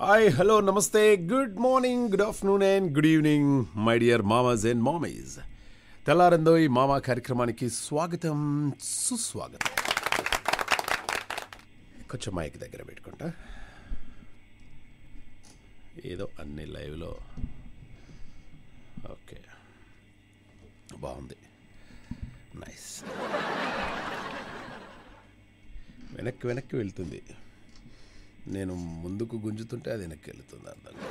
Hi hello నమస్తే good morning good afternoon and good evening my dear మామాస్ and మామీస్ తెల్లారిందో ఈ మామా కార్యక్రమానికి స్వాగతం సుస్వాగతం కొంచెం మైక్ దగ్గర పెట్టుకుంటా ఏదో అన్ని లైవ్లో ఓకే బాగుంది నైస్ వెనక్కి వెనక్కి వెళ్తుంది నేను ముందుకు గుంజుతుంటే అది వెనక్కి వెళ్తుంది అర్థం కాదు.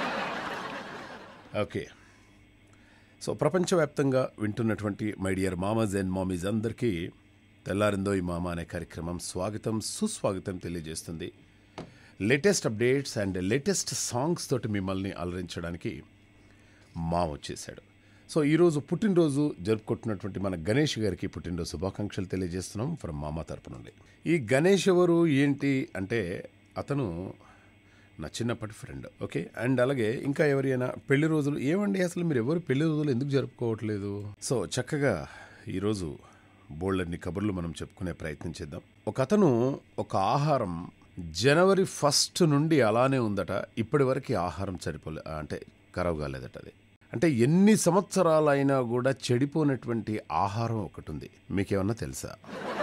ఓకే సో ప్రపంచవ్యాప్తంగా వింటున్నటువంటి మై డియర్ మామాజ్ అండ్ మామీస్ అందరికీ తెల్లారిందో ఈ మామ అనే కార్యక్రమం స్వాగతం సుస్వాగతం తెలియజేస్తుంది latest updates and latest songs తోటి మిమ్మల్ని అలరించడానికి మామ వచ్చేసాడు సో ఈరోజు పుట్టినరోజు జరుపుకుంటున్నటువంటి మన గణేష్ గారికి పుట్టినరోజు శుభాకాంక్షలు తెలియజేస్తున్నాం ఫ్రమ్ మామ తరపు నుండి ఈ గణేష్ ఎవరు ఏంటి అంటే అతను నా చిన్నప్పటి ఫ్రెండ్ ఓకే అండ్ అలాగే ఇంకా ఎవరైనా పెళ్లి రోజులు ఏమండి అసలు మీరు ఎవరు పెళ్లి రోజులు ఎందుకు జరుపుకోవట్లేదు సో చక్కగా ఈరోజు బోల్డన్ని కబుర్లు మనం చెప్పుకునే ప్రయత్నం చేద్దాం ఒక అతను ఒక ఆహారం జనవరి ఫస్ట్ నుండి అలానే ఉందట ఇప్పటి వరకు ఆహారం సరిపోలే అంటే ఖరాబ్ కాలేదట అది అంటే ఎన్ని సంవత్సరాలైనా కూడా చెడిపోయినటువంటి ఆహారం ఒకటి ఉంది మీకేమన్నా తెలుసా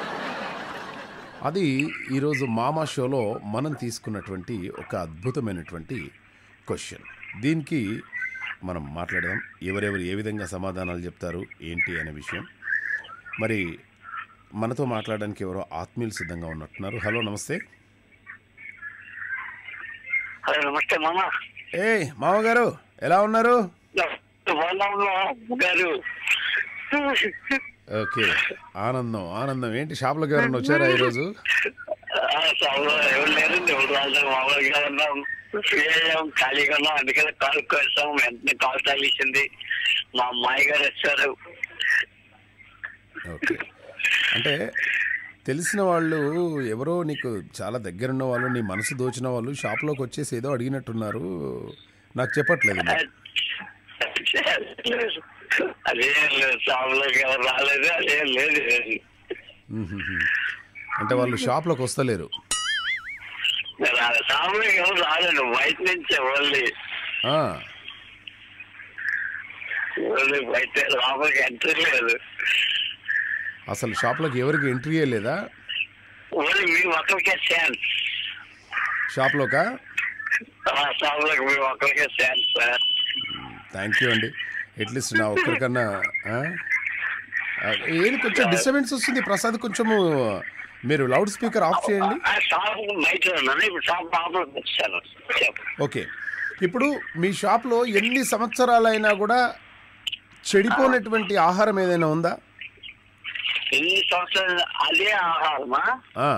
అది ఈరోజు మామా షోలో మనం తీసుకున్నటువంటి ఒక అద్భుతమైనటువంటి క్వశ్చన్ దీనికి మనం మాట్లాడదాం ఎవరెవరు ఏ విధంగా సమాధానాలు చెప్తారు ఏంటి అనే విషయం మరి మనతో మాట్లాడడానికి ఎవరో ఆత్మీయులు సిద్ధంగా ఉన్నట్టున్నారు హలో నమస్తే హలో నమస్తే మామ ఏ మామగారు ఎలా ఉన్నారు బాగున్నాము గారు ఓకే ఆనందం ఆనందం ఏంటి షాప్లోకి ఎవరైనా వచ్చారా ఈరోజు ఆ, సభలో ఎవరు లేరండి ఎవరు రాజు మామూలుగా ఉన్నాం ఫ్రీ అయ్యాం ఖాళీగా ఉన్నాం అందుకని కాల్ కోసాం వెంటనే కాల్ తగిలించింది మా అమ్మాయి గారు వచ్చారు ఓకే అంటే తెలిసిన వాళ్ళు ఎవరో నీకు చాలా దగ్గరున్న వాళ్ళు నీ మనసు దోచిన వాళ్ళు షాప్లోకి వచ్చేసి ఏదో అడిగినట్టున్నారు నాకు చెప్పట్లేదు మరి. అదే లేదు సభలోకి ఎవరు రాలేదు అదే లేదు మ్మ్హ్మ్. అంటే వాళ్ళు షాప్లోకి వస్తలేరు సభలోకి ఎవరు రాలేదు బయట నుంచి ఓన్లీ ఆ, ఓన్లీ బయట లోపలికి ఎంట్రీ లేదు అసలు షాప్లోకి ఎవరికి ఎంట్రీ లేదా ఓన్లీ మీ ఒక్కరికే ఛాన్స్ షాప్లోకా సభలోకి మీ ఒక్కరికే ఛాన్స్ సార్ థ్యాంక్ యూ అండి అట్లీస్ట్ నా ఒక్కరికన్నా ఆ? ఆ, ఏది కొంచెం డిస్టర్బెన్స్ వస్తుంది ప్రసాద్ కొంచెము మీరు లౌడ్ స్పీకర్ ఆఫ్ చేయండి ఆ షాప్ బయట ఉన్నాను ఇప్పుడు షాప్ లోపలికి వచ్చాను చెప్పు ఓకే ఇప్పుడు మీ షాప్లో ఎన్ని సంవత్సరాలైనా కూడా చెడిపోయినటువంటి ఆహారం ఏదైనా ఉందా ఎన్ని సంవత్సరాలు అదే ఆహారమా ఆ,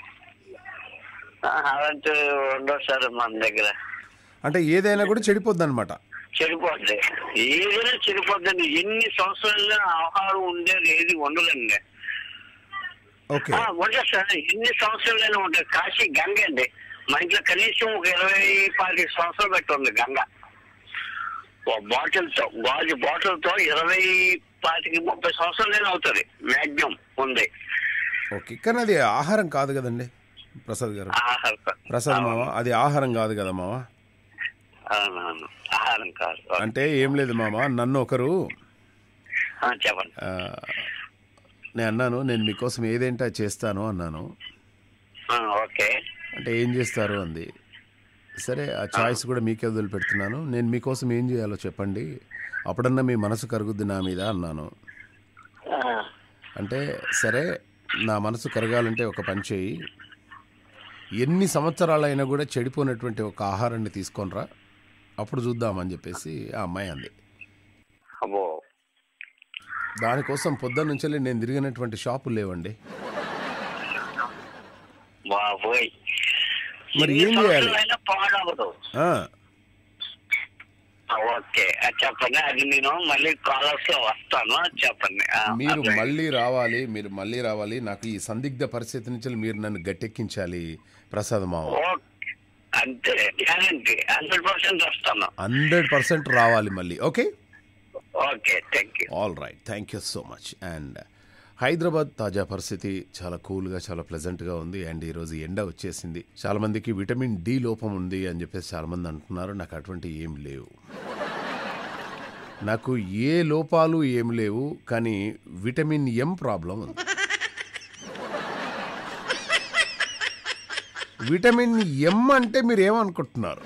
అలాంటి ఉండవు సార్ మన దగ్గర అంటే ఏదైనా కూడా చెడిపోద్ది అనమాట చెడిపోద్ది ఏదైనా చెడిపోద్దండి ఎన్ని సంవత్సరాలు ఆహారం ఉండేది ఏది ఉండదండి ఓకే ఆ, ఉండదు సార్ ఎన్ని సంవత్సరాలైనా ఉంటుంది కాశీ గంగ అండి మా ఇంట్లో కనీసం ఒక ఇరవై పాతి సంవత్సరాలు పెట్టి ఉంది గంగ బాటిల్ తో గాజు బాటిల్ తో ఇరవై పాతికి ముప్పై సంవత్సరాలైనా అవుతుంది మాక్సిమం ఉంది ఓకే కానీ అది ఆహారం కాదు కదండి ప్రసాద్ గారు ఆహారం కాదు. ప్రసాద్ మామ అది ఆహారం కాదు కదా మామ అవునవును ఆహారం కాదు అంటే ఏం లేదు మామ నన్ను ఒకరు ఆ, చెప్పండి ఆ, నేను అన్నాను నేను మీకోసం ఏదేంటా చేస్తాను అన్నాను ఆ, ఓకే అంటే ఏం చేస్తారు అంది సరే ఆ చాయిస్ కూడా మీకే వదిలిపెడుతున్నాను నేను మీకోసం ఏం చేయాలో చెప్పండి అప్పుడన్నా మీ మనసు కరుగుద్ది నా మీద అన్నాను ఆ, అంటే సరే నా మనసు కరగాలంటే ఒక పని చేయి ఎన్ని సంవత్సరాలైనా కూడా చెడిపోయినటువంటి ఒక ఆహారాన్ని తీసుకొనిరా అప్పుడు చూద్దామని చెప్పేసి ఆ అమ్మాయి అంది అబ్బో దానికోసం పొద్దున్న నుంచి నేను తిరిగినటువంటి షాపులు లేవండి బాబోయ్ మరి ఎన్ని ఏం చేయాలి? సంవత్సరాలైనా పాడవదు ఆ, ఆ, ఓకే ఆ, చెప్పండి అది నేను మళ్ళీ కాలర్స్ లో వస్తాను చెప్పండి ఆ, మీరు అదే. మళ్ళీ రావాలి మీరు మళ్ళీ రావాలి నాకు ఈ సందిగ్ధ పరిస్థితి నుంచి మీరు నన్ను గట్టెక్కించాలి ప్రసాద్ మావ ఓకే. అంతే గ్యారంటీ హండ్రెడ్ పర్సెంట్ వస్తాను హండ్రెడ్ పర్సెంట్ రావాలి మళ్ళీ okay okay thank you all right thank you so much and Hyderabad తాజా పరిస్థితి చాలా కూల్గా చాలా ప్లెజెంట్గా ఉంది అండ్ ఈరోజు ఎండ వచ్చేసింది చాలామందికి విటమిన్ డి లోపం ఉంది అని చెప్పేసి చాలామంది అంటున్నారు నాకు అటువంటి ఏం లేవు నాకు ఏ లోపాలు ఏం లేవు కానీ విటమిన్ ఎం ప్రాబ్లం ఉంది విటమిన్ ఎం అంటే మీరు ఏమనుకుంటున్నారు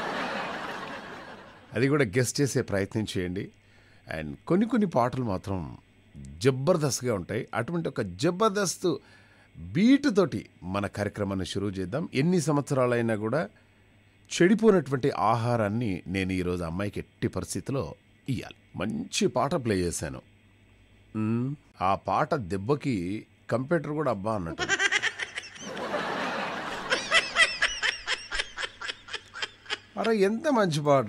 అది కూడా గెస్ట్ చేసే ప్రయత్నం చేయండి అండ్ కొన్ని కొన్ని పాటలు మాత్రం జబర్దస్త్గా ఉంటాయి అటువంటి ఒక జబర్దస్త్ బీట్ తోటి మన కార్యక్రమాన్ని షురూ చేద్దాం ఎన్ని సంవత్సరాలైనా కూడా చెడిపోయినటువంటి ఆహారాన్ని నేను ఈరోజు అమ్మాయికి ఎట్టి పరిస్థితిలో ఇవ్వాలి మంచి పాట ప్లే చేశాను మ్మ్, ఆ పాట దెబ్బకి కంప్యూటర్ కూడా అబ్బా అన్నట్టు అరే ఎంత మంచి పాట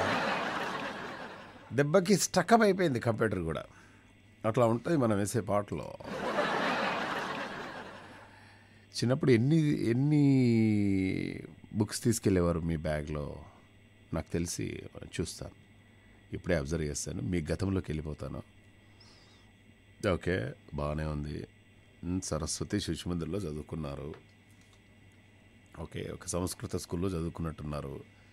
దెబ్బకి స్టకప్ అయిపోయింది కంప్యూటర్ కూడా అట్లా ఉంటుంది మనం వేసే పాటలో చిన్నప్పుడు ఎన్ని ఎన్ని బుక్స్ తీసుకెళ్ళేవారు మీ బ్యాగ్లో నాకు తెలిసి చూస్తాను ఇప్పుడే అబ్జర్వ్ చేస్తాను మీ గతంలోకి వెళ్ళిపోతాను ఓకే బాగానే ఉంది ఉమ్, సరస్వతి శిశు మందిర్లో చదువుకున్నారు ఓకే ఒక సంస్కృత స్కూల్లో చదువుకున్నట్టున్నారు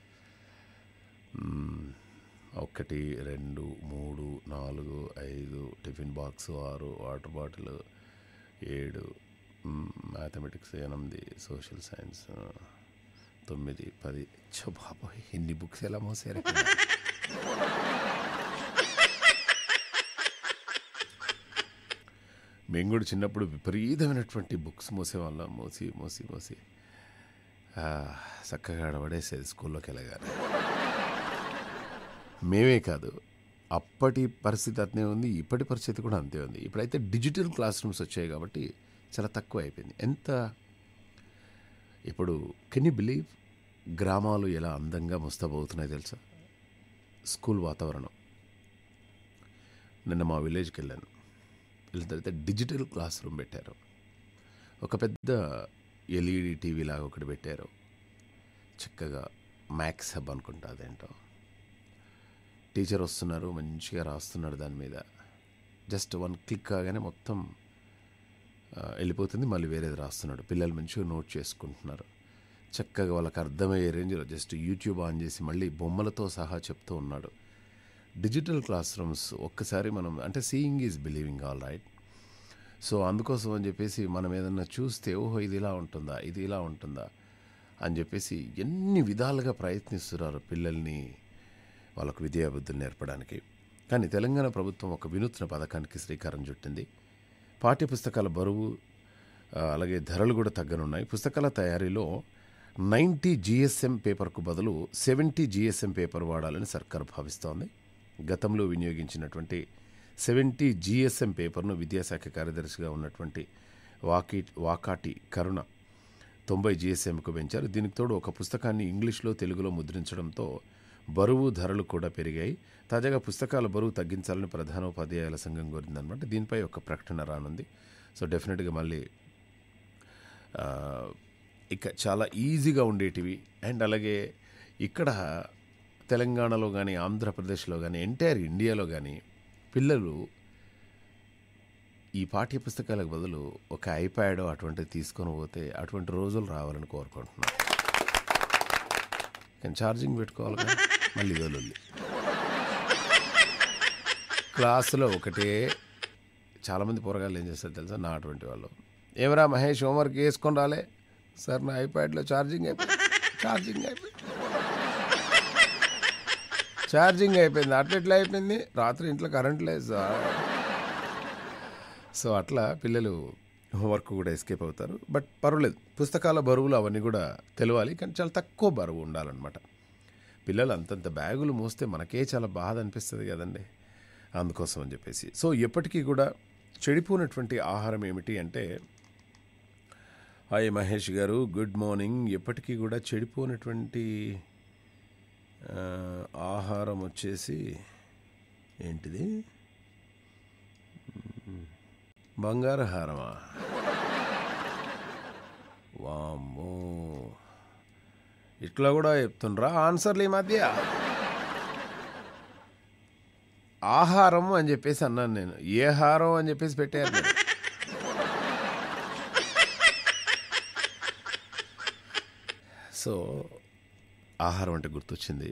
మ్మ్. ఒకటి రెండు మూడు నాలుగు ఐదు టిఫిన్ బాక్స్ ఆరు వాటర్ బాటిల్ ఏడు మ్మ్, మ్యాథమెటిక్స్ ఎనిమిది సోషల్ సైన్స్ ఆ, తొమ్మిది పది చో బాబోయ్ ఎన్ని బుక్స్ ఎలా మోసారు మేము కూడా చిన్నప్పుడు విపరీతమైనటువంటి బుక్స్ మోసేవాళ్ళం మోసి మోసి మోసి ఆ, చక్కగా ఆడబడేసేది స్కూల్లోకి వెళ్ళగానే మేమే కాదు అప్పటి పరిస్థితి అతనే ఉంది ఇప్పటి పరిస్థితి కూడా అంతే ఉంది ఇప్పుడైతే డిజిటల్ క్లాస్ రూమ్స్ వచ్చాయి కాబట్టి చాలా తక్కువ అయిపోయింది ఎంత ఇప్పుడు కెన్ యూ బిలీవ్ గ్రామాలు ఎలా అందంగా ముస్తాబవుతున్నాయి తెలుసా స్కూల్ వాతావరణం నిన్న మా విలేజ్కి వెళ్ళాను వెళ్ళిన తర్వాత డిజిటల్ క్లాస్ రూమ్ పెట్టారు ఒక పెద్ద ఎల్ఈడి టీవీ లాగా ఒకటి పెట్టారు చక్కగా మ్యాక్స్ హబ్ అనుకుంటా అదేంటో టీచర్ వస్తున్నారు మంచిగా రాస్తున్నాడు దాని మీద జస్ట్ వన్ క్లిక్ కాగానే మొత్తం ఆ, వెళ్ళిపోతుంది మళ్ళీ వేరేది రాస్తున్నాడు పిల్లలు మంచిగా నోట్ చేసుకుంటున్నారు చక్కగా వాళ్ళకి అర్థమయ్యే రేంజ్లో జస్ట్ యూట్యూబ్ ఆన్ చేసి మళ్ళీ బొమ్మలతో సహా చెప్తూ ఉన్నాడు డిజిటల్ క్లాస్ రూమ్స్ ఒక్కసారి మనం అంటే seeing is believing all right so అందుకోసం అని చెప్పేసి మనం ఏదన్నా చూస్తే ఓహో ఇది ఇలా ఉంటుందా ఇది ఇలా ఉంటుందా అని చెప్పేసి ఎన్ని విధాలుగా ప్రయత్నిస్తున్నారు పిల్లల్ని వాళ్ళకు విద్యాబుద్ధులు నేర్పడానికి కానీ తెలంగాణ ప్రభుత్వం ఒక వినూత్న పథకానికి శ్రీకారం చుట్టింది పాఠ్యపుస్తకాల బరువు ఆ, అలాగే ధరలు కూడా తగ్గనున్నాయి పుస్తకాల తయారీలో నైంటీ జిఎస్ఎం పేపర్కు బదులు సెవెంటీ జిఎస్ఎం పేపర్ వాడాలని సర్కార్ భావిస్తోంది గతంలో వినియోగించినటువంటి సెవెంటీ జిఎస్ఎం పేపర్ను విద్యాశాఖ కార్యదర్శిగా ఉన్నటువంటి వాకి వాకాటి కరుణ తొంభై జిఎస్ఎంకు పెంచారు దీనికి తోడు ఒక పుస్తకాన్ని ఇంగ్లీష్లో తెలుగులో ముద్రించడంతో బరువు ధరలు కూడా పెరిగాయి తాజాగా పుస్తకాల బరువు తగ్గించాలని ప్రధానోపాధ్యాయుల సంఘం కోరిందనమాట దీనిపై ఒక ప్రకటన రానుంది సో డెఫినెట్గా మళ్ళీ ఆ, ఇక చాలా ఈజీగా ఉండేటివి అండ్ అలాగే ఇక్కడ తెలంగాణలో కానీ ఆంధ్రప్రదేశ్లో కానీ ఎంటైర్ ఇండియాలో కానీ పిల్లలు ఈ పాఠ్య పుస్తకాలకు బదులు ఒక ఐప్యాడ్ అటువంటిది తీసుకొని పోతే అటువంటి రోజులు రావాలని కోరుకుంటున్నాను కానీ ఛార్జింగ్ పెట్టుకోవాలి కదా, మళ్ళీ ఇదొల్లి క్లాసులో ఒకటే చాలామంది పోరగాళ్ళు ఏం చేస్తారు తెలుసా నా అటువంటి వాళ్ళు ఏమరా మహేష్ హోంవర్క్ వేసుకొని రాలే సార్ నా ఐప్యాడ్లో ఛార్జింగ్ అయిపోయింది ఛార్జింగ్ అయిపోయింది ఛార్జింగ్ అయిపోయింది అట్లా ఎట్లా అయిపోయింది రాత్రి ఇంట్లో కరెంట్ లేదు సార్ సో అట్లా పిల్లలు హోంవర్క్ కూడా ఎస్కేప్ అవుతారు బట్ పర్వాలేదు పుస్తకాల బరువులు అవన్నీ కూడా తెలియాలి కానీ చాలా తక్కువ బరువు ఉండాలన్నమాట పిల్లలు అంతంత బ్యాగులు మోస్తే మనకే చాలా బాధ అనిపిస్తుంది కదండి అందుకోసం అని చెప్పేసి సో ఎప్పటికీ కూడా చెడిపోయినటువంటి ఆహారం ఏమిటి అంటే హాయ్ మహేష్ గారు గుడ్ మార్నింగ్ ఎప్పటికీ కూడా చెడిపోయినటువంటి ఆ, ఆహారం వచ్చేసి ఏంటిది బంగారు హారమా వామ్మో ఇట్లా కూడా చెప్తుండ్రా ఆన్సర్లు ఈ మధ్య ఆహారం అని చెప్పేసి అన్నాను నేను ఏ హారం అని చెప్పేసి పెట్టారు మీరు. సో ఆహారం అంటే గుర్తొచ్చింది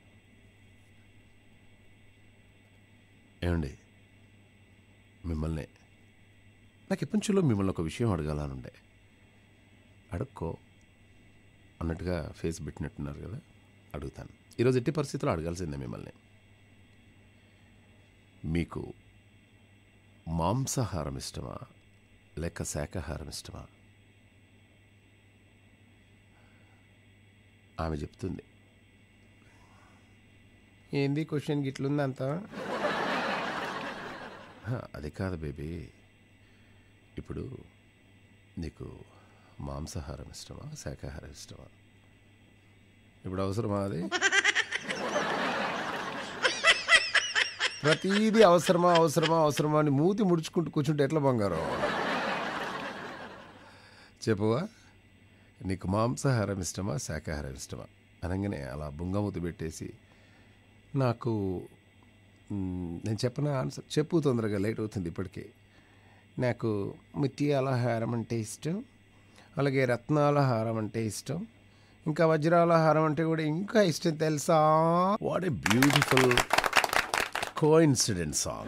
ఏమండి మిమ్మల్ని నాకు ఎప్పటి నుంచో మిమ్మల్ని ఒక విషయం అడగాలనుండే అడుక్కో అన్నట్టుగా ఫేస్ పెట్టినట్టున్నారు కదా అడుగుతాను ఈరోజు ఎట్టి పరిస్థితుల్లో అడగాల్సిందే మిమ్మల్ని మీకు మాంసాహారం ఇష్టమా లేక శాకాహారం ఇష్టమా ఆమె చెప్తుంది ఏంది క్వశ్చన్ గిట్లుంది అంత అది కాదు బేబీ ఇప్పుడు నీకు మాంసాహారం ఇష్టమా శాకాహారం ఇష్టమా ఇప్పుడు అవసరమా అది ప్రతిదీ అవసరమా అవసరమా అవసరమా అని మూతి ముడుచుకుంటూ కూర్చుంటే ఎట్లా బంగారం చెప్పువా నీకు మాంసాహారం ఇష్టమా శాకాహారం ఇష్టమా అనగానే అలా బుంగమూతి పెట్టేసి నాకు మ్, నేను చెప్పిన ఆన్సర్ చెప్పు తొందరగా లేట్ అవుతుంది ఇప్పటికే నాకు ముత్యాల హారం అంటే ఇష్టం అలాగే రత్నాల హారం అంటే ఇష్టం ఇంకా వజ్రాల హారం అంటే కూడా ఇంకా ఇష్టం తెలుసా what a beautiful coincidence song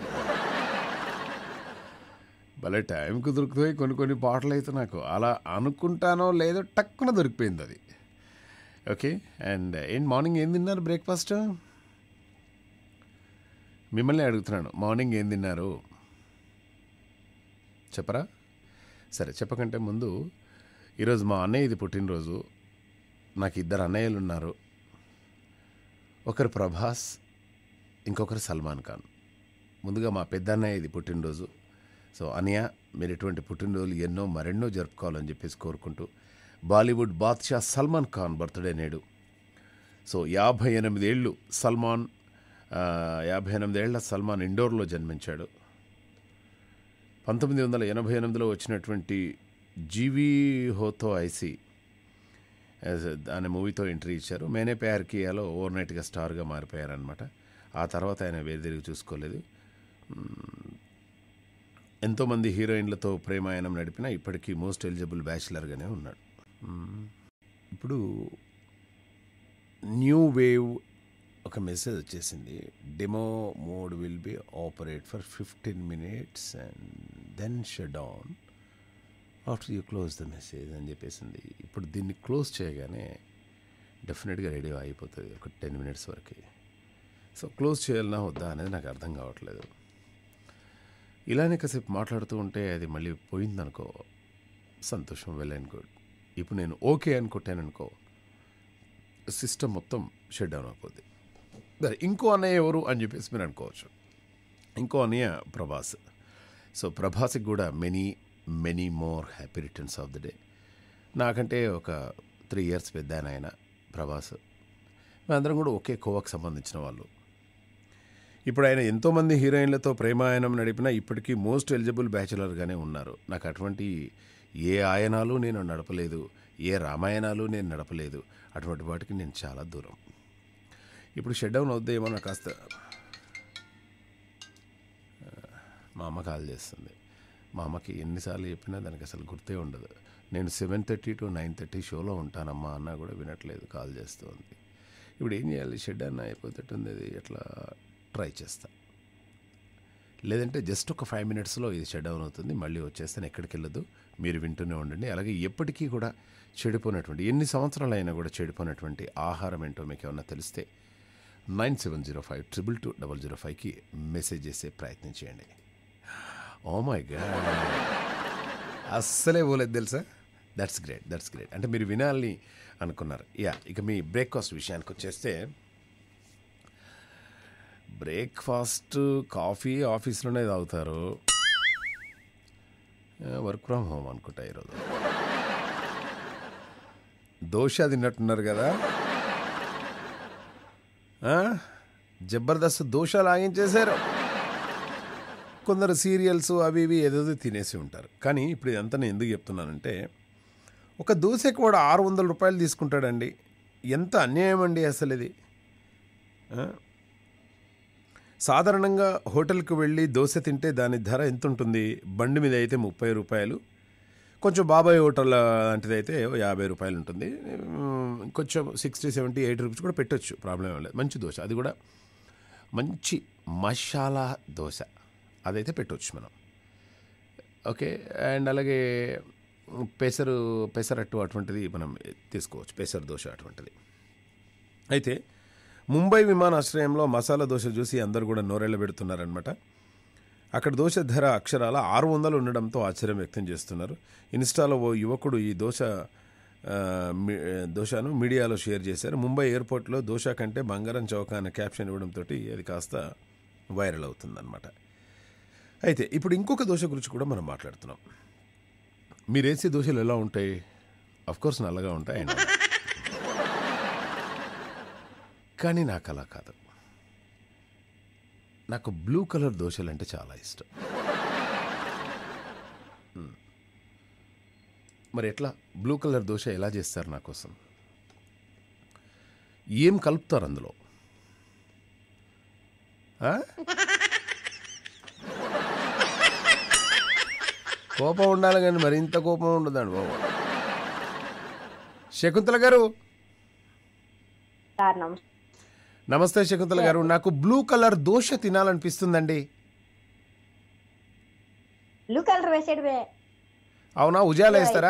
భలే టైంకి దొరుకుతాయి కొన్ని కొన్ని పాటలు అయితే నాకు అలా అనుకుంటానో లేదో టక్కున దొరికిపోయింది అది ఓకే అండ్ ఏంటి మార్నింగ్ ఏం తిన్నారు బ్రేక్ఫాస్ట్ మిమ్మల్ని అడుగుతున్నాను మార్నింగ్ ఏం తిన్నారు చెప్పరా సరే చెప్పకంటే ముందు ఈరోజు మా అన్నయ్య ఇది పుట్టినరోజు నాకు ఇద్దరు అన్నయ్యలు ఉన్నారు ఒకరు ప్రభాస్ ఇంకొకరు సల్మాన్ ఖాన్ ముందుగా మా పెద్ద అన్నయ్య ఇది పుట్టినరోజు సో అన్నయ్య మీరు ఇటువంటి పుట్టినరోజులు ఎన్నో మరెన్నో జరుపుకోవాలని చెప్పేసి కోరుకుంటూ బాలీవుడ్ బాద్షా సల్మాన్ ఖాన్ బర్త్డే నేడు సో యాభై ఎనిమిదేళ్ళు సల్మాన్ ఆ, యాభై ఎనిమిదేళ్ల సల్మాన్ ఇండోర్లో జన్మించాడు పంతొమ్మిది వందల ఎనభై ఎనిమిదిలో వచ్చినటువంటి జీవీ హోతో ఐసి అనే మూవీతో ఎంట్రీ ఇచ్చారు మేనే ప్యార్ కియాలో ఓవర్ నైట్గా స్టార్గా మారిపోయారనమాట ఆ తర్వాత ఆయన వేదిరిగి చూసుకోలేదు మ్మ్. ఎంతోమంది హీరోయిన్లతో ప్రేమాయణం నడిపినా ఇప్పటికీ మోస్ట్ ఎలిజిబుల్ బ్యాచిలర్గానే ఉన్నాడు మ్మ్. ఇప్పుడు న్యూ వేవ్ ఒక మెసేజ్ వచ్చేసింది demo mode will be operate for fifteen minutes and then shut down after you close the message అని చెప్పేసింది ఇప్పుడు దీన్ని క్లోజ్ చేయగానే డెఫినెట్గా రెడీ అయిపోతుంది ఒక టెన్ మినిట్స్ వరకు సో క్లోజ్ చేయాలన్నా వద్దా అనేది నాకు అర్థం కావట్లేదు ఇలానే కాసేపు మాట్లాడుతూ ఉంటే అది మళ్ళీ పోయిందనుకో సంతోషం వెల్ అండ్ గుడ్ ఇప్పుడు నేను ఓకే అని కొట్టాననుకో సిస్టమ్ మొత్తం షట్ డౌన్ అయిపోద్ది సరే ఇంకో అన్నయ్య ఎవరు అని చెప్పేసి మీరు అనుకోవచ్చు ఇంకో అన్నయ్య ప్రభాస్ సో ప్రభాస్కి కూడా many many more happy returns of the day నాకంటే ఒక త్రీ ఇయర్స్ పెద్ద ఆయన ఆయన ప్రభాస్ మేమందరం కూడా ఒకే కోవకు సంబంధించిన వాళ్ళు ఇప్పుడు ఆయన ఎంతోమంది హీరోయిన్లతో ప్రేమాయణం నడిపినా ఇప్పటికీ మోస్ట్ ఎలిజిబుల్ బ్యాచులర్గానే ఉన్నారు నాకు అటువంటి ఏ ఆయనాలు నేను నడపలేదు ఏ రామాయణాలు నేను నడపలేదు అటువంటి వాటికి నేను చాలా దూరం ఇప్పుడు షట్ డౌన్ అవుద్దేమో నాకు కాస్త ఆ, మా అమ్మ కాల్ చేస్తుంది మా అమ్మకి ఎన్నిసార్లు చెప్పినా దానికి అసలు గుర్తే ఉండదు నేను seven thirty to nine thirty షోలో ఉంటానమ్మా అన్న కూడా వినట్లేదు కాల్ చేస్తుంది ఇప్పుడు ఏం చేయాలి షెడ్ అన్న అయిపోతేటుంది అది ఎట్లా ట్రై చేస్తా లేదంటే జస్ట్ ఒక ఫైవ్ మినిట్స్లో ఇది షట్ డౌన్ అవుతుంది మళ్ళీ వచ్చేస్తాను ఎక్కడికి వెళ్ళదు మీరు వింటూనే ఉండండి అలాగే ఎప్పటికీ కూడా చెడిపోయినటువంటి ఎన్ని సంవత్సరాలు అయినా కూడా చెడిపోయినటువంటి ఆహారం ఏంటో మీకు ఏమన్నా తెలిస్తే nine seven zero five triple two double zero ఫైవ్కి మెసేజ్ చేసే ప్రయత్నం చేయండి ఓ మై గాడ్ అస్సలే పోలేదు తెలుసా దట్స్ గ్రేట్ దట్స్ గ్రేట్ అంటే మీరు వినాలని అనుకున్నారు యా ఇక మీ బ్రేక్ఫాస్ట్ విషయానికి వచ్చేస్తే బ్రేక్ఫాస్ట్ కాఫీ ఆఫీస్లోనే తాగుతారు వర్క్ ఫ్రమ్ హోమ్ అనుకుంటా ఈరోజు దోశ తిన్నట్టున్నారు కదా ఆ? జబర్దస్త్ దోశ లాగించేశారు కొందరు సీరియల్స్ అవి ఇవి ఏదేదో తినేసి ఉంటారు కానీ ఇప్పుడు ఇదంతా నేను ఎందుకు చెప్తున్నానంటే ఒక దోశకి కూడా ఆరు వందల రూపాయలు తీసుకుంటాడండి ఎంత అన్యాయం అండి అసలు ఇది ఆ? సాధారణంగా హోటల్కి వెళ్ళి దోశ తింటే దాని ధర ఎంత ఉంటుంది బండి మీద అయితే ముప్పై రూపాయలు కొంచెం బాబాయ్ హోటల్ లాంటిది అయితే ఓ యాభై రూపాయలు ఉంటుంది ఉమ్, కొంచెం సిక్స్టీ సెవెంటీ ఎయిటీ రూపీస్ కూడా పెట్టొచ్చు ప్రాబ్లం ఏం లేదు మంచి దోశ అది కూడా మంచి మసాలా దోశ అదైతే పెట్టవచ్చు మనం ఓకే అండ్ అలాగే పెసరు పెసరట్టు అటువంటిది మనం తీసుకోవచ్చు పెసర దోశ అటువంటిది అయితే ముంబై విమానాశ్రయంలో మసాలా దోశ చూసి అందరూ కూడా నోరెళ్ళ పెడుతున్నారనమాట అక్కడ దోశ ధర అక్షరాల ఆరు వందలు ఉండడంతో ఆశ్చర్యం వ్యక్తం చేస్తున్నారు ఇన్స్టాలో ఓ యువకుడు ఈ దోశ ఆ, మీ- దోశను మీడియాలో షేర్ చేశారు ముంబై ఎయిర్పోర్ట్లో దోశ కంటే బంగారం చౌక అనే క్యాప్షన్ ఇవ్వడంతో అది కాస్త వైరల్ అవుతుందన్నమాట అయితే ఇప్పుడు ఇంకొక దోశ గురించి కూడా మనం మాట్లాడుతున్నాం మీరు వేసే దోశలు ఎలా ఉంటాయి కోర్స్ నల్లగా ఉంటాయి అయినా కానీ నాకు అలా కాదు నాకు బ్లూ కలర్ దోశలు అంటే చాలా ఇష్టం మ్మ్. మరి ఎట్లా బ్లూ కలర్ దోశ ఎలా చేస్తారు నా కోసం ఏం కలుపుతారు అందులో ఆ? కోపం ఉండాలి కానీ మరి ఇంత కోపం ఉండదండి బాబు శకుంతల గారు సార్ నమస్తే నమస్తే శకుంతల గారు నాకు బ్లూ కలర్ దోశ తినాలనిపిస్తుందండి బ్లూ కలర్ వేసేటివే అవునా ఉజాల వేస్తారా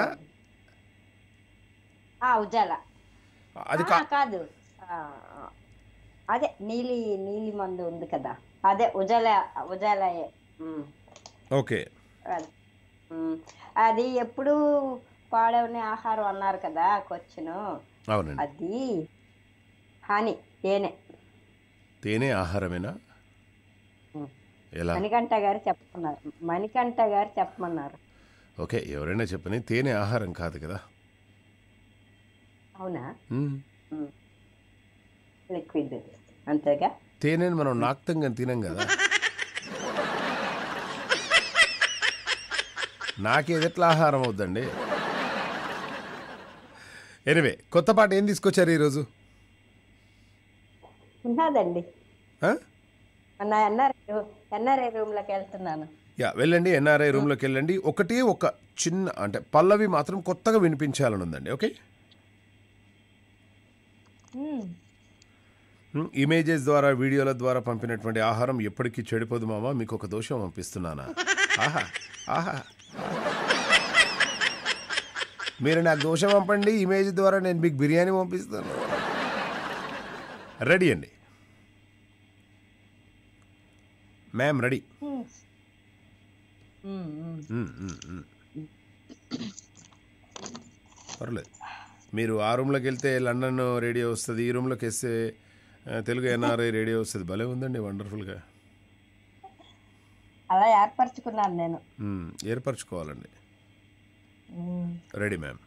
ఆ ఉజాల అది ఆ, కా కాదు ఆ, అదే నీలి నీలి మందు ఉంది కదా అదే ఉజాల ఉజాల ఓకే అది ఉమ్, అది ఎప్పుడు పాడవని ఆహారం అన్నారు కదా కొచ్చును అవునండి అది హాని తేనె తేనె ఆహారమేనా ఉమ్. ఎలా మణికంఠ గారు చెప్పమన్నారు మణికంఠ గారు చెప్పమన్నారు ఓకే ఎవరైనా చెప్పని తేనె ఆహారం కాదు కదా అవునా మ్మ్. లిక్విడ్ అంతేగా తేనెని మనం నాక్తం కానీ తినం కదా నాకేది ఎట్లా ఆహారం అవుద్దండి ఎనివే కొత్త పాట ఏం తీసుకొచ్చారు ఈరోజు ఉన్నదండి ఆ? మొన్న ఎన్ఆర్ఐ ఎన్ఆర్ఐ రూమ్ లోకి వెళ్తున్నాను యా వెళ్ళండి ఎన్ఆర్ఐ రూమ్లోకి వెళ్ళండి ఒకటే ఒక చిన్న అంటే పల్లవి మాత్రం కొత్తగా వినిపించాలని ఉందండి ఓకే ఉమ్. మ్, ఇమేజెస్ ద్వారా వీడియోల ద్వారా పంపినటువంటి ఆహారం ఎప్పటికీ చెడిపోదు మామ మీకు ఒక దోషం పంపిస్తున్నానా ఆహా ఆహా ఆహా. మీరు నాకు దోషం పంపండి ఇమేజ్ ద్వారా నేను మీకు బిర్యానీ పంపిస్తాను రెడీ అండి మ్యామ్ రెడీ ఉమ్, ఉమ్. మ్, మ్, మ్. పర్లేదు మీరు ఆ రూమ్లోకి వెళ్తే లండన్ రేడియో వస్తుంది ఈ రూమ్లోకి వేస్తే ఆ, తెలుగు ఎన్ఆర్ఐ రేడియో వస్తుంది భలే ఉందండి వండర్ఫుల్గా అలా ఏర్పరచుకున్నాను నేను మ్, ఏర్పరచుకోవాలండి ఉమ్. రెడీ మ్యామ్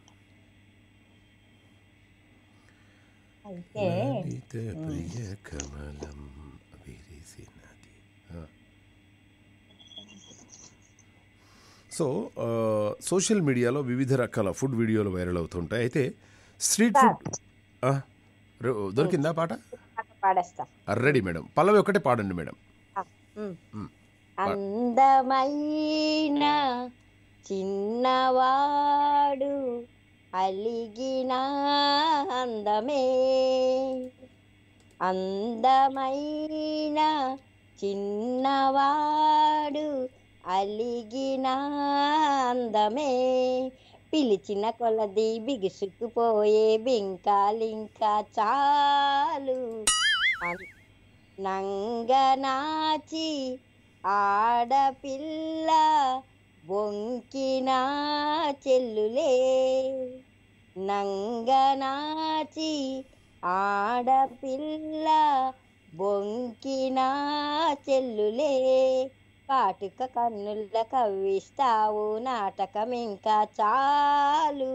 అయితే లలిత ప్రియ కమలం విరిసినది. ఆ. సో ఆ, సోషల్ మీడియాలో వివిధ రకాల ఫుడ్ వీడియోలు వైరల్ అవుతుంటాయి అయితే స్ట్రీట్ ఫుడ్ ఆ, ర- దొరికిందా పాట పాట పాడేస్తా రెడీ మేడం పల్లవి ఒకటే పాడండి మేడం ఆ, ఉమ్. ఉమ్. అందమైన చిన్నవాడు అలిగిన అందమే అందమైన చిన్నవాడు అలిగిన అందమే పిలిచిన కొలది బిగుసుకుపోయే బింకాలింకా చాలు అన్- నంగనాచి ఆడపిల్ల బొంకిన చెల్లులే నంగనాచి ఆడపిల్ల బొంకిన చెల్లులే కాటుక కన్నుల కవ్విస్తావు నాటకం ఇంకా చాలు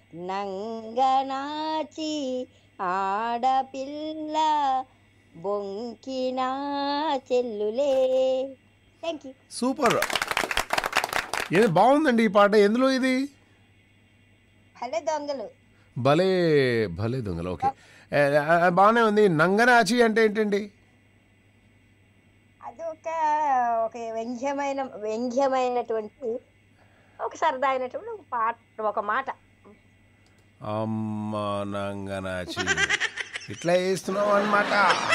నంగనాచి ఆడపిల్ల బొంకిన చెల్లులే థ్యాంక్ యూ సూపర్ ఏది బాగుందండి ఈ పాట ఎందులో ఇది భలే దొంగలు భలే భలే దొంగలు ఓకే ఏ, ఆ, బాగానే ఉంది నంగనాచి అంటే ఏంటండి అది ఒక ఒక వ్యంగ్యమైన వ్యంగ్యమైనటువంటి ఒక సరదా అయినటువంటి ఒక పాట ఒక మాట అమ్మ నంగనాచి ఇట్లా వేస్తున్నావు అనమాట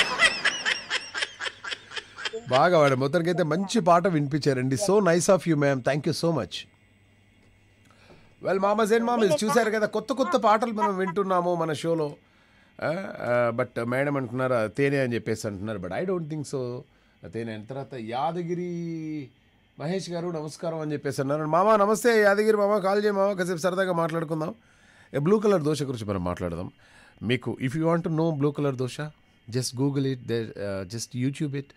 బాగా వాడు మొత్తానికైతే మంచి పాట వినిపించారండి so nice of you ma'am thank you so much well మామస్ అండ్ మామీస్ చూశారు కదా కొత్త కొత్త పాటలు మనం వింటున్నాము మన షోలో బట్ మేడం అంటున్నారు "ఆ, తేనె అని చెప్పేసి అంటున్నారు but I don't think so తేనె అయిన తర్వాత యాదగిరి మహేష్ గారు నమస్కారం అని చెప్పేసి అన్నారు మామ నమస్తే యాదగిరి మామ కాల్ చేయ మామ కాసేపు సరదాగా మాట్లాడుకుందాం ఏ బ్లూ కలర్ దోశ గురించి మనం మాట్లాడదాం మీకు if you want no blue colour dosa just Google it they just YouTube it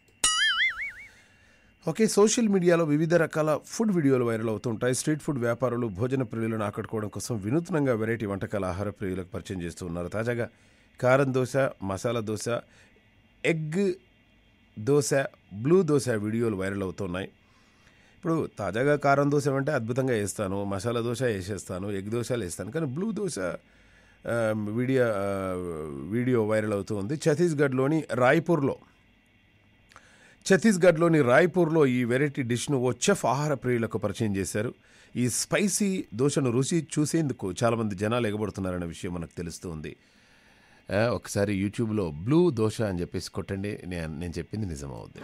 okay social మీడియాలో వివిధ రకాల ఫుడ్ వీడియోలు వైరల్ అవుతుంటాయి స్ట్రీట్ ఫుడ్ వ్యాపారులు భోజన ప్రియులను ఆకట్టుకోవడం కోసం వినూత్నంగా వెరైటీ వంటకాల ఆహార ప్రియులకు పరిచయం చేస్తూ ఉన్నారు తాజాగా కారం దోశ మసాలా దోశ ఎగ్ దోశ బ్లూ దోశ వీడియోలు వైరల్ అవుతున్నాయి ఇప్పుడు తాజాగా కారం దోశ అంటే అద్భుతంగా వేస్తాను మసాలా దోశ వేసేస్తాను ఎగ్ దోశలు వేస్తాను కానీ బ్లూ దోశ ఆ, వీడియో ఆ, వీడియో వైరల్ అవుతూ ఉంది ఛత్తీస్గఢ్లోని రాయ్పూర్లో ఛత్తీస్గఢ్లోని రాయ్పూర్లో ఈ వెరైటీ డిష్ను ఓ చెఫ్ ఆహార ప్రియులకు పరిచయం చేశారు ఈ స్పైసీ దోశను రుచి చూసేందుకు చాలామంది జనాలు ఎగబడుతున్నారనే విషయం మనకు తెలుస్తూ ఉంది ఆ, ఒకసారి యూట్యూబ్లో బ్లూ దోశ అని చెప్పేసి కొట్టండి నేను నేను చెప్పింది నిజమవుద్ది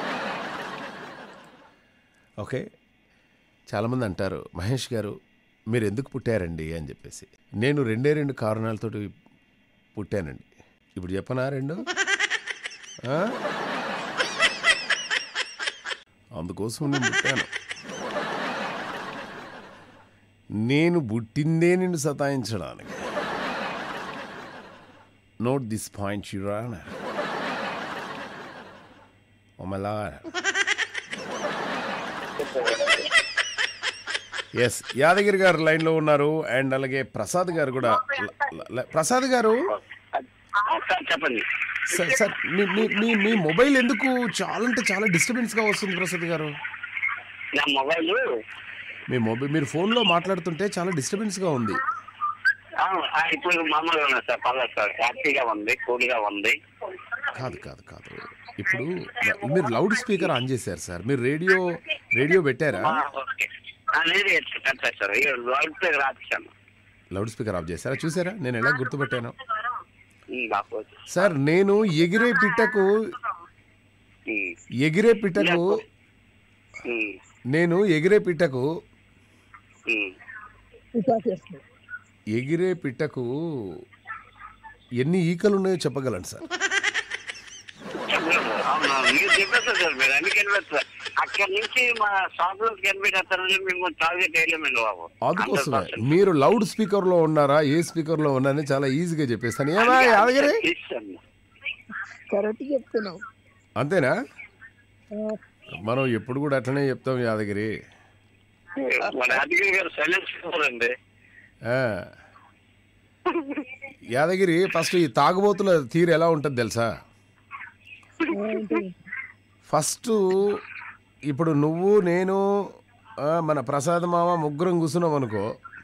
ఓకే చాలామంది అంటారు మహేష్ గారు మీరు ఎందుకు పుట్టారండి అని చెప్పేసి నేను రెండే రెండు కారణాలతోటి పుట్టానండి ఇప్పుడు చెప్పనా రెండు ఆ? అందుకోసం నేను పుట్టాను నేను పుట్టిందే నిన్ను సతాయించడానికి నోట్ దిస్ పాయింట్ యురాన్ ఒమలా ఎస్ యాదగిరి గారు లైన్లో ఉన్నారు అండ్ అలాగే ప్రసాద్ గారు కూడా ల- ల- ప్రసాద్ గారు సార్ చెప్పండి సార్ సార్ మీ మీ- మీ మీ మొబైల్ ఎందుకు చాలా అంటే చాలా డిస్టర్బెన్స్గా వస్తుంది ప్రసాద్ గారు నా మొబైల్ మీ మొబైల్ మీరు ఫోన్లో మాట్లాడుతుంటే చాలా డిస్టర్బెన్స్గా ఉంది ఇప్పుడు మామూలుగా ఉన్నా సార్ పర్లేదు సార్ హ్యాపీగా ఉంది కూల్గా ఉంది కాదు కాదు కాదు ఇప్పుడు మీరు లౌడ్ స్పీకర్ ఆన్ చేశారు సార్ మీరు రేడియో రేడియో పెట్టారా ఆ, ఓకే ఆ, లేదు కరెక్ట్ సార్ ఇక లౌడ్ స్పీకర్ ఆపించాను లౌడ్ స్పీకర్ ఆఫ్ చేశారా చూసారా నేను ఎలా గుర్తుపట్టాను ఉమ్, బాగా సార్ నేను ఎగిరే పిట్టకు ఉమ్, ఎగిరే పిట్టకు ఉమ్, నేను ఎగిరే పిట్టకు ఉమ్. ఎగిరే పిట్టకు ఎన్ని ఈకలు ఉన్నాయో చెప్పగలను సార్ చెప్పలేదు. అవును మీరు చెప్పేస్తారు సార్ మీరు అన్ని కనిపెడతారు అక్కడ నుంచి మా షాప్ లో కనిపెట్టేస్తారని మేము టార్గెట్ వేయలేమండి బాబు అందుకోసమే మీరు లౌడ్ స్పీకర్లో ఉన్నారా ఏ స్పీకర్లో ఉన్నారని చాలా ఈజీగా చెప్పేస్తాను ఏమా యాదగిరి తీస్తాను కరెక్ట్ చెప్తున్నావు అంతేనా మనం ఎప్పుడు కూడా అట్లనే చెప్తాం యాదగిరి మన అధికారి గారు సైలెన్స్ అండి ఆ. యాదగిరి ఫస్ట్ ఈ తాగుబోతుల తీరు ఎలా ఉంటుంది తెలుసా ఫస్ట్ ఇప్పుడు నువ్వు నేను ఆ, మన ప్రసాద్ మామ ముగ్గురం కూర్చున్నాం అనుకో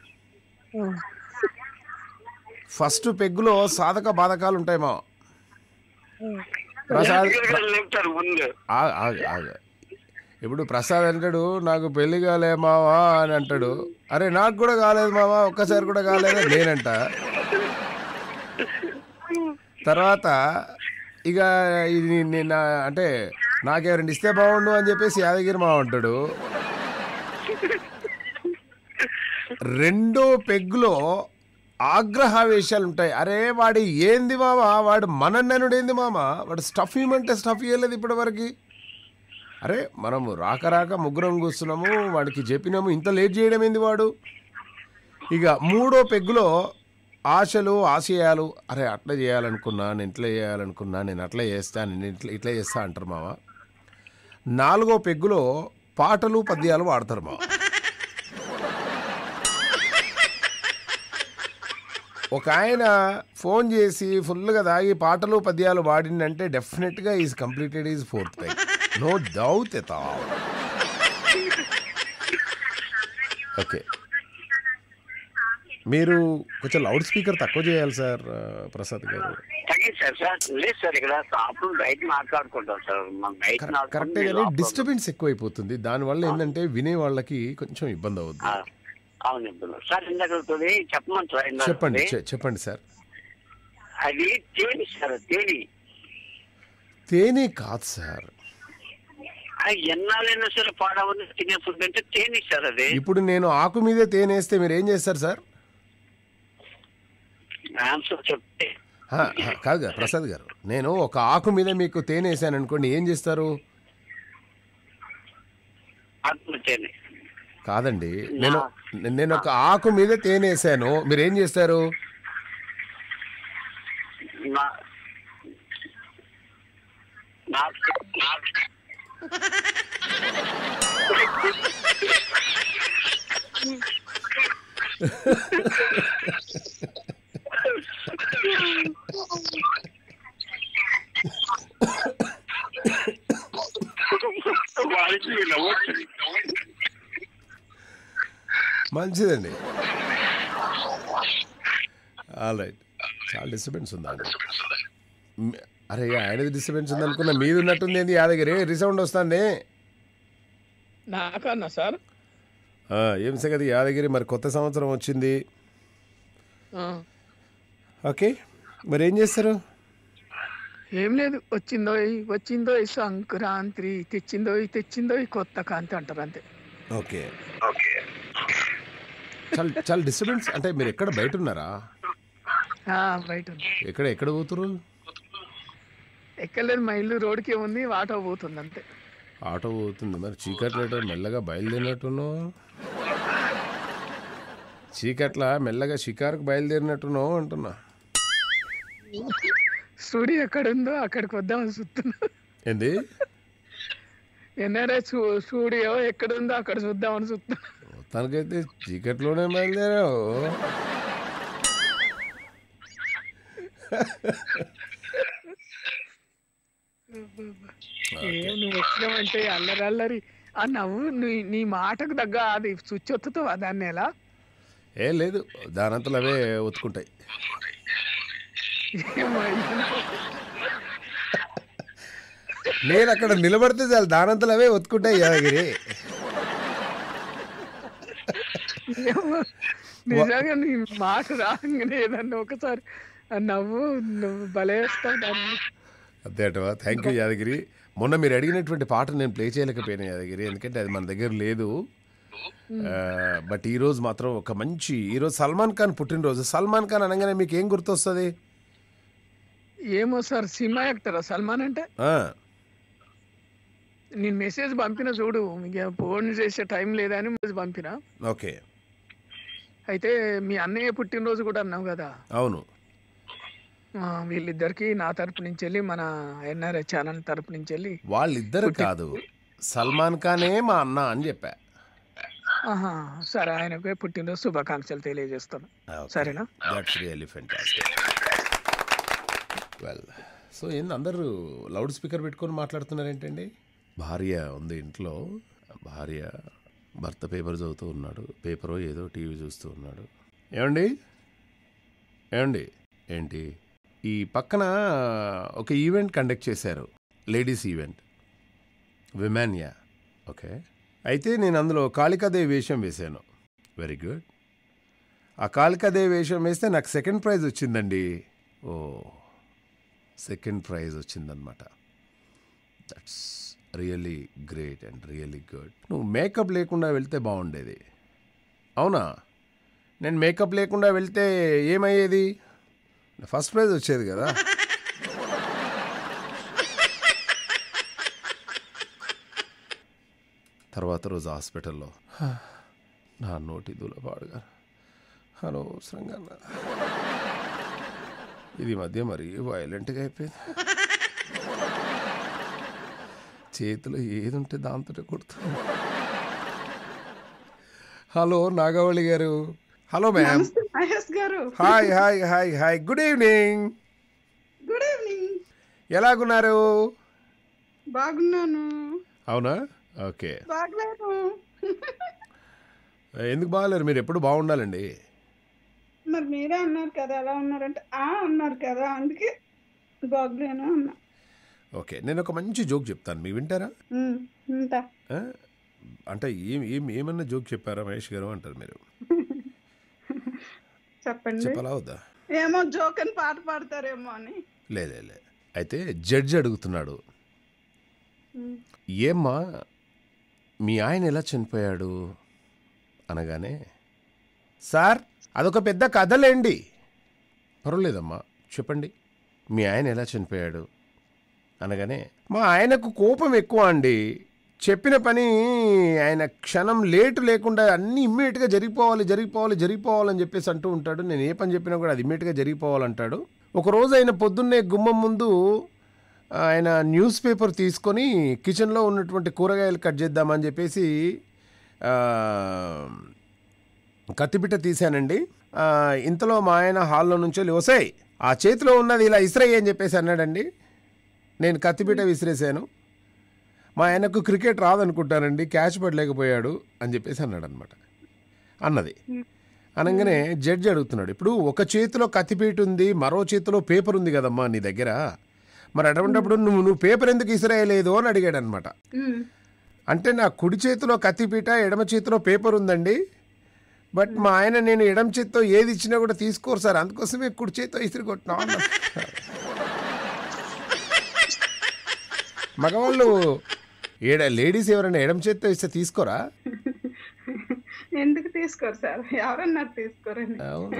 ఫస్ట్ పెగ్గులో సాధక బాధకాలు ఉంటాయి మా ప్రసాద్ అధికారి గారు లేపుతారు ముందు ఆగు, ఆగు, ఆగు. ఇప్పుడు ప్రసాద్ అంటాడు నాకు పెళ్లి కాలే మావా అని అంటాడు అరే నాకు కూడా కాలేదు మావా ఒక్కసారి కూడా కాలేదు అని నేనంట తర్వాత ఇక ఇది నేను అంటే నాకెవరండి ఇస్తే బాగుండు అని చెప్పేసి యాదగిరి మావ అంటాడు రెండో పెగ్గులో ఆగ్రహావేశాలు ఉంటాయి అరే వాడి ఏంది మామ వాడు మనన్ననుడు ఏంది మామ వాడు స్టఫ్ ఇవ్వమంటే స్టఫ్ ఇవ్వలేదు ఇప్పటివరకు అరే మనము రాక రాక ముగ్గురం కూర్చున్నాము వాడికి చెప్పినాము ఇంత లేట్ చేయడం ఏంది వాడు ఇక మూడో పెగ్గులో ఆశలు ఆశయాలు అరే అట్లా చేయాలనుకున్నా నేను ఇట్లా చేయాలనుకున్నా నేను అట్లా చేస్తా నేను ఇట్లా ఇట్లా చేస్తా అంటారు మామ నాలుగో పెగ్గులో పాటలు పద్యాలు వాడతారు మామ ఒక ఆయన ఫోన్ చేసి ఫుల్గా తాగి పాటలు పద్యాలు పాడిందంటే డెఫినెట్గా is completed is fourth peg no doubt at all okay మీరు కొంచెం లౌడ్ స్పీకర్ తక్కువ చేయాలి సార్ ఆ, ప్రసాద్ గారు తగ్గించారు సార్ లేదు సార్ ఇక్కడ అప్పుడు బయట మాట్లాడుకుంటాం సార్ మనం బయట కరెక్ట్- కరెక్టే మాట్లాడుకుంటాం, కానీ లోపల డిస్టర్బెన్స్ ఎక్కువైపోతుంది దానివల్ల ఏంటంటే వినే వాళ్ళకి కొంచెం ఇబ్బంది ఆ, అవుతుంది అవును ఇప్పుడు సార్ ఇందాక ఉంటుంది చెప్పమంటారా ఇందాక చెప్పండి ఉంటుంది? చె- చెప్పండి సార్ అది తేలి సార్ తేలి తేనె కాదు సార్ అది ఎన్నాళ్ళైనా సరే పాడవని తినే ఫుడ్ అంటే తేని సార్ అది ఇప్పుడు నేను ఆకు మీదే తేనె వేస్తే మీరు ఏం చేస్తారు సార్ ఆన్సర్ చెప్తే హా, హా, కాదు కదా ప్రసాద్ గారు నేను ఒక ఆకు మీద మీకు తేనె వేసాను అనుకోండి ఏం చేస్తారు ఆత్మ తేనె కాదండి నేను నేను ఒక ఆకు మీద తేనె వేసాను మీరు ఏం చేస్తారు నా నాకు నాకు వాడికి నవ్వొచ్చింది. మంచిదండి ఆల్ రైట్ చాలా డిస్టర్బెన్స్ ఉందా అండి మ్, అరే ఆయనది డిస్టర్బెన్స్ ఉంది అనుకున్నా మీది ఉన్నట్టుంది ఏంది యాదగిరి రిసౌండ్ వస్తుంది నాకన్నా సార్ ఆ, ఏం సంగతి యాదగిరి మరి కొత్త సంవత్సరం వచ్చింది ఆ, ఓకే మరి ఏం చేస్తారు ఏం లేదు వచ్చిందో వచ్చిందో ఈ సంక్రాంతి తెచ్చిందో తెచ్చిందో ఈ కొత్త కాంతి అంటారు అంతే ఓకే చాలా చాలా డిస్టర్బెన్స్ అంటే మీరు ఎక్కడ బయట ఉన్నారా ఆ, బయట ఉంది. ఎక్కడ ఎక్కడ పోతురు ఎక్కలేదు మా ఇల్లు రోడ్కే ఉంది ఆటో పోతుంది అంతే ఆటో పోతుంది మరి చీకట్లేటో మెల్లగా బయలుదేరినట్టున్నావు చీకట్ల మెల్లగా షికారుకు బయలుదేరినట్టున్నావు అంటున్నా స్టూడియో ఎక్కడుందో అక్కడికి వద్దామని చూస్తున్నా ఏంది ఎన్ఆర్ఐ స్టూడియో ఎక్కడుందో అక్కడ చూద్దామని చూస్తున్నా తనకైతే చీకట్లోనే బయలుదేరావు ఏం నువ్వు వచ్చినావంటే అల్లరి అల్లరి ఆ నవ్వు నీ నీ మాటకు తగ్గ అది స్విచ్ ఒత్తుతావా దాన్ని ఎలా ఏ లేదు దానంతలు అవే ఒత్తుకుంటాయి ఏమో ఇదంతా. నేను అక్కడ నిలబడితే చాలు దానంతలు అవే ఒత్తుకుంటాయి యాదగిరి ఏమో, నిజంగా నీ మాట రాగానే ఏదన్నా ఒకసారి ఆ నవ్వు నువ్వు భలేస్తావు దాన్ని అంతే అంటవా థ్యాంక్ యూ యాదగిరి మొన్న మీరు అడిగినటువంటి పాట నేను ప్లే చేయలేకపోయాను యాదగిరి ఎందుకంటే అది మన దగ్గర లేదు బట్ ఈ రోజు మాత్రం ఒక మంచి ఈరోజు సల్మాన్ ఖాన్ పుట్టినరోజు సల్మాన్ ఖాన్ అనగానే మీకు ఏం గుర్తొస్తుంది ఏమో సార్ సినిమా యాక్టరా సల్మాన్ అంటే ఆ, నేను మెసేజ్ పంపిన చూడు మీకు ఫోన్ చేసే టైం లేదని మెసేజ్ పంపిన ఓకే అయితే మీ అన్నయ్య పుట్టినరోజు కూడా అన్నావు కదా అవును ఆ, వీళ్ళిద్దరికి నా తరపు నుంచి వెళ్ళి మన ఎన్ఆర్ఐ ఛానల్ తరపు నుంచి వెళ్ళి వాళ్ళిద్దరు కాదు సల్మాన్ ఖానే మా అన్న అని చెప్పా ఆహా సరే ఆయనకు పుట్టినరోజు శుభాకాంక్షలు తెలియజేస్తాను సరేనా that's really fantastic well so ఏంది అందరూ లౌడ్ స్పీకర్ పెట్టుకొని మాట్లాడుతున్నారు ఏంటండి భార్య ఉంది ఇంట్లో భార్య భర్త పేపర్ చదువుతూ ఉన్నాడు పేపరో ఏదో టీవీ చూస్తూ ఉన్నాడు ఏమండి ఏమండి ఏంటి ఈ పక్కన ఒక ఈవెంట్ కండక్ట్ చేశారు లేడీస్ ఈవెంట్ విమాన్యా ఓకే అయితే నేను అందులో కాళికాదేవి వేషం వేశాను వెరీ గుడ్ ఆ కాళికాదేవి వేషం వేస్తే నాకు సెకండ్ ప్రైజ్ వచ్చిందండి ఓ సెకండ్ ప్రైజ్ వచ్చిందనమాట that's really great and really good నువ్వు మేకప్ లేకుండా వెళ్తే బాగుండేది అవునా నేను మేకప్ లేకుండా వెళ్తే ఏమయ్యేది ఫస్ట్ ప్రైజ్ వచ్చేది కదా తర్వాత రోజు హాస్పిటల్లో "హా, నా నోటి దూలపాడుగా అనవసరంగా అన్నా. ఇది ఈ మధ్య మరీ వైలెంట్గా అయిపోయింది చేతిలో ఏది ఉంటే దాంతో కొడుతుంది హలో నాగవళి గారు హలో మ్యామ్ మహేష్ గారు hi hi hi hi good evening good evening ఎలాగున్నారు బాగున్నాను అవునా ఓకే బాగలేను ఎందుకు బాగలేరు మీరు ఎప్పుడు బాగుండాలండి మరి మీరే అన్నారు కదా ఎలా ఉన్నారంటే ఆ అన్నారు కదా అందుకే బాగలేను అన్నా ఓకే నేను ఒక మంచి జోక్ చెప్తాను మీ వింటారా ఉమ్, ఉంటా ఆ? అంటే ఏం ఏం ఏమన్నా జోక్ చెప్పారా మహేష్ గారు అంటారు మీరు చెప్పండి చెప్పాలా వద్దా ఏమో జోక్ అని పాట పాడతారేమో అని లే లే, లే అయితే జడ్జి అడుగుతున్నాడు ఉమ్, ఏమ్మా మీ ఆయన ఎలా చనిపోయాడు అనగానే సార్ అదొక పెద్ద కథలేండి పర్వాలేదమ్మా చెప్పండి మీ ఆయన ఎలా చనిపోయాడు అనగానే మా ఆయనకు కోపం ఎక్కువ అండి చెప్పిన పని ఆయన క్షణం లేటు లేకుండా అన్నీ ఇమ్మీడియట్గా జరిగిపోవాలి జరిగిపోవాలి జరిగిపోవాలని చెప్పేసి అంటూ ఉంటాడు నేను ఏ పని చెప్పినా కూడా అది ఇమ్మీడియట్గా జరిగిపోవాలంటాడు ఒకరోజు ఆయన పొద్దున్నే గుమ్మం ముందు ఆయన న్యూస్ పేపర్ తీసుకొని కిచెన్లో ఉన్నటువంటి కూరగాయలు కట్ చేద్దామని చెప్పేసి ఆ, కత్తిపిట్ట తీశానండి ఆ, ఇంతలో మా ఆయన హాల్లో నుంచి వెళ్ళి వసాయి ఆ చేతిలో ఉన్నది ఇలా ఇస్రయ్యి అని చెప్పేసి అన్నాడండి నేను కత్తిపీట విసిరేసాను మా ఆయనకు క్రికెట్ రాదనుకుంటానండి క్యాచ్ పడలేకపోయాడు అని చెప్పేసి అన్నాడు అనమాట అన్నది అనగానే జడ్జి అడుగుతున్నాడు ఇప్పుడు ఒక చేతిలో కత్తిపీట ఉంది మరో చేతిలో పేపర్ ఉంది కదమ్మా నీ దగ్గర మరి అటువంటిప్పుడు నువ్వు నువ్వు పేపర్ ఎందుకు ఇసిరేయలేదు అని అడిగాడు అనమాట ఉమ్, అంటే నా కుడి చేతిలో కత్తిపీట ఎడమ చేతిలో పేపర్ ఉందండి బట్ మా ఆయన నేను ఎడమ చేతితో ఏది ఇచ్చినా కూడా తీసుకోరు సార్ అందుకోసమే కుడి చేతితో ఇసిరి కొట్టినా అన్నాడు. మగవాళ్ళు ఏడ లేడీస్ ఎవరైనా ఎడమ చేతితో ఇస్తే తీసుకోరా ఎందుకు తీసుకోరు సార్ ఎవరన్నారు తీసుకోరండి అవునా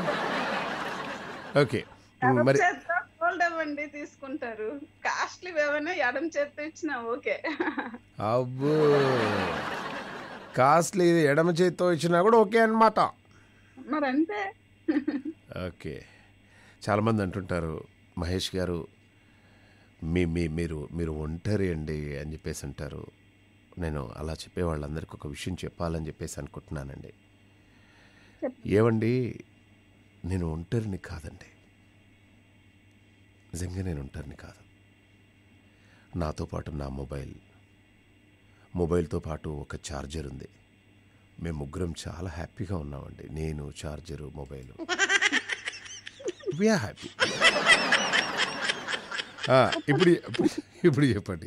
ఓకే మరి చేత్తో గోల్డ్ ఇవ్వండి తీసుకుంటారు కాస్ట్లీ ఏమైనా ఎడం చేత్తో ఇచ్చినా ఓకే అబ్బో కాస్ట్లీ ఎడమ చేతితో ఇచ్చినా కూడా ఓకే అన్నమాట మరి అంతే ఓకే చాలామంది అంటుంటారు మహేష్ గారు మీ మీ మీరు మీరు ఒంటరి అండి అని చెప్పేసి అంటారు నేను అలా చెప్పే వాళ్ళందరికీ ఒక విషయం చెప్పాలని చెప్పేసి అనుకుంటున్నానండి ఏమండి నేను ఒంటరిని కాదండి నిజంగా నేను ఒంటరిని కాదు నాతో పాటు నా మొబైల్ మొబైల్తో పాటు ఒక ఛార్జర్ ఉంది మేము ముగ్గురం చాలా హ్యాపీగా ఉన్నామండి నేను ఛార్జరు మొబైలు వీఆర్ హ్యాపీ ఇప్పుడు ఇప్పుడు ఇప్పుడు చెప్పండి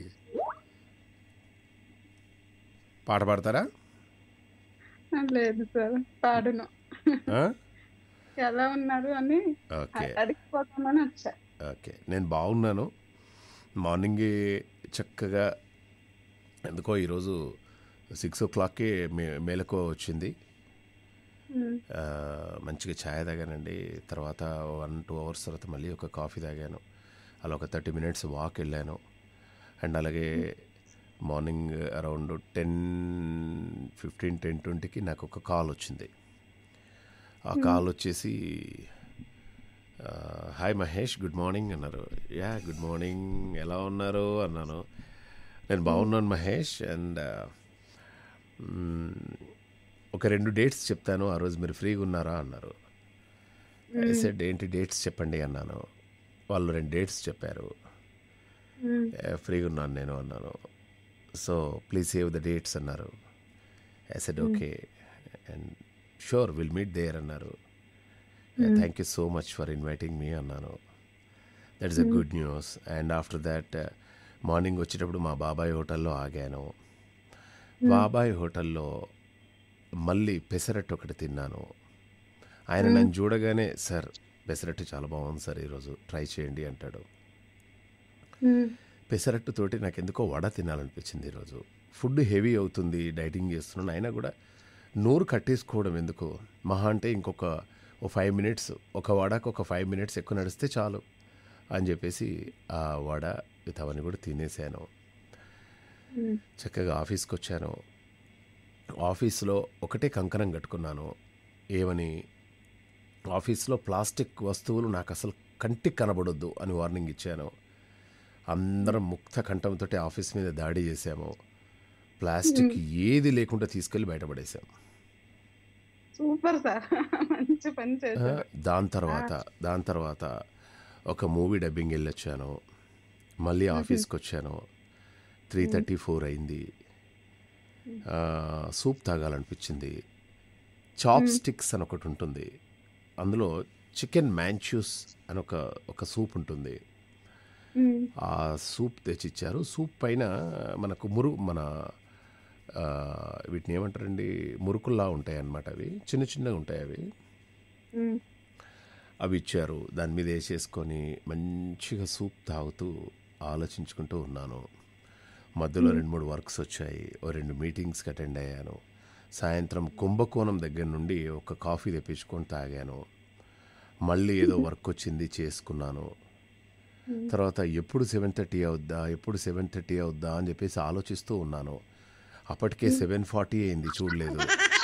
పాట పాడతారా లేదు సార్ పాడును ఆ? ఎలా ఉన్నారు అని ఓకే అడిగిపోతామని వచ్చా ఓకే నేను బాగున్నాను మార్నింగే చక్కగా ఎందుకో ఈరోజు సిక్స్ ఓ క్లాక్కి మే మేలకు వచ్చింది ఉమ్, ఆ, మంచిగా ఛాయ్ తాగానండి తర్వాత వన్ టూ అవర్స్ తర్వాత మళ్ళీ ఒక కాఫీ తాగాను అలా ఒక థర్టీ మినిట్స్ వాక్ వెళ్ళాను అండ్ అలాగే morning around ten fifteen ten ట్వంటీకి నాకు ఒక కాల్ వచ్చింది ఆ కాల్ వచ్చేసి ఆ, హాయ్ మహేష్ గుడ్ మార్నింగ్ అన్నారు యా గుడ్ మార్నింగ్ ఎలా ఉన్నారు అన్నాను నేను బాగున్నాను మహేష్ అండ్ ఒక రెండు డేట్స్ చెప్తాను ఆ రోజు మీరు ఫ్రీగా ఉన్నారా అన్నారు సెడ్ ఏంటి డేట్స్ చెప్పండి అన్నాను వాళ్ళు రెండు డేట్స్ చెప్పారు ఉమ్, "ఏ, ఫ్రీగా ఉన్నాను నేను అన్నాను so please save the dates అన్నారు I said okay and sure will meet there అన్నారు thank you so much for inviting me అన్నాను that is a good news and after that morning వచ్చేటప్పుడు మా బాబాయ్ హోటల్లో ఆగాను బాబాయ్ హోటల్లో మళ్ళీ పెసరట్టు ఒకటి తిన్నాను ఆయన నన్ను చూడగానే సార్ పెసరట్టు చాలా బాగుంది సార్ ఈరోజు ట్రై చేయండి అంటాడు ఉమ్, పెసరట్టుతోటి నాకు ఎందుకో వడ తినాలనిపించింది ఈరోజు ఫుడ్ హెవీ అవుతుంది డైటింగ్ చేస్తున్నాను అయినా కూడా నోరు కట్టేసుకోవడం ఎందుకు మహా అంటే ఇంకొక ఓ ఫైవ్ మినిట్స్ ఒక వడకు ఒక ఫైవ్ మినిట్స్ ఎక్కువ నడిస్తే చాలు అని చెప్పేసి ఆ వడ విత్ అవన్నీ కూడా తినేసాను ఉమ్, చక్కగా ఆఫీస్కి వచ్చాను ఆఫీస్లో ఒకటే కంకణం కట్టుకున్నాను ఏమని ఆఫీస్లో ప్లాస్టిక్ వస్తువులు నాకు అసలు కంటికి కనబడొద్దు అని వార్నింగ్ ఇచ్చాను అందరం ముక్త కంఠంతో ఆఫీస్ మీద దాడి చేశాము ప్లాస్టిక్ ఏది లేకుండా తీసుకెళ్ళి బయటపడేసాం సూపర్ సార్ మంచి పని ఆ, చేశారు దాని తర్వాత దాని తర్వాత ఒక మూవీ డబ్బింగ్ వెళ్ళొచ్చాను మళ్ళీ ఆఫీస్కి వచ్చాను త్రీ థర్టీ ఫోర్ అయింది ఆ, సూప్ తాగాలనిపించింది చాప్ స్టిక్స్ అని ఒకటి ఉంటుంది అందులో చికెన్ మ్యాంచ్యూస్ అని ఒక ఒక సూప్ ఉంటుంది ఉమ్, ఆ సూప్ తెచ్చిచ్చారు సూప్ పైన మనకు మురు మన ఆ, వీటిని ఏమంటారండి మురుకుల్లా ఉంటాయి అన్నమాట అవి చిన్న చిన్నగా ఉంటాయి అవి ఉమ్. అవి ఇచ్చారు దాని మీద వేసేసుకొని మంచిగా సూప్ తాగుతూ ఆలోచించుకుంటూ ఉన్నాను మధ్యలో రెండు మూడు వర్క్స్ వచ్చాయి ఓ రెండు మీటింగ్స్కి అటెండ్ అయ్యాను సాయంత్రం కుంభకోణం దగ్గర నుండి ఒక కాఫీ తెప్పించుకొని తాగాను మళ్ళీ ఏదో వర్క్ వచ్చింది చేసుకున్నాను తర్వాత ఎప్పుడు సెవెన్ థర్టీ అవుద్దా ఎప్పుడు సెవెన్ థర్టీ అవుద్దా అని చెప్పేసి ఆలోచిస్తూ ఉన్నాను అప్పటికే సెవెన్ ఫార్టీ అయింది చూడలేదు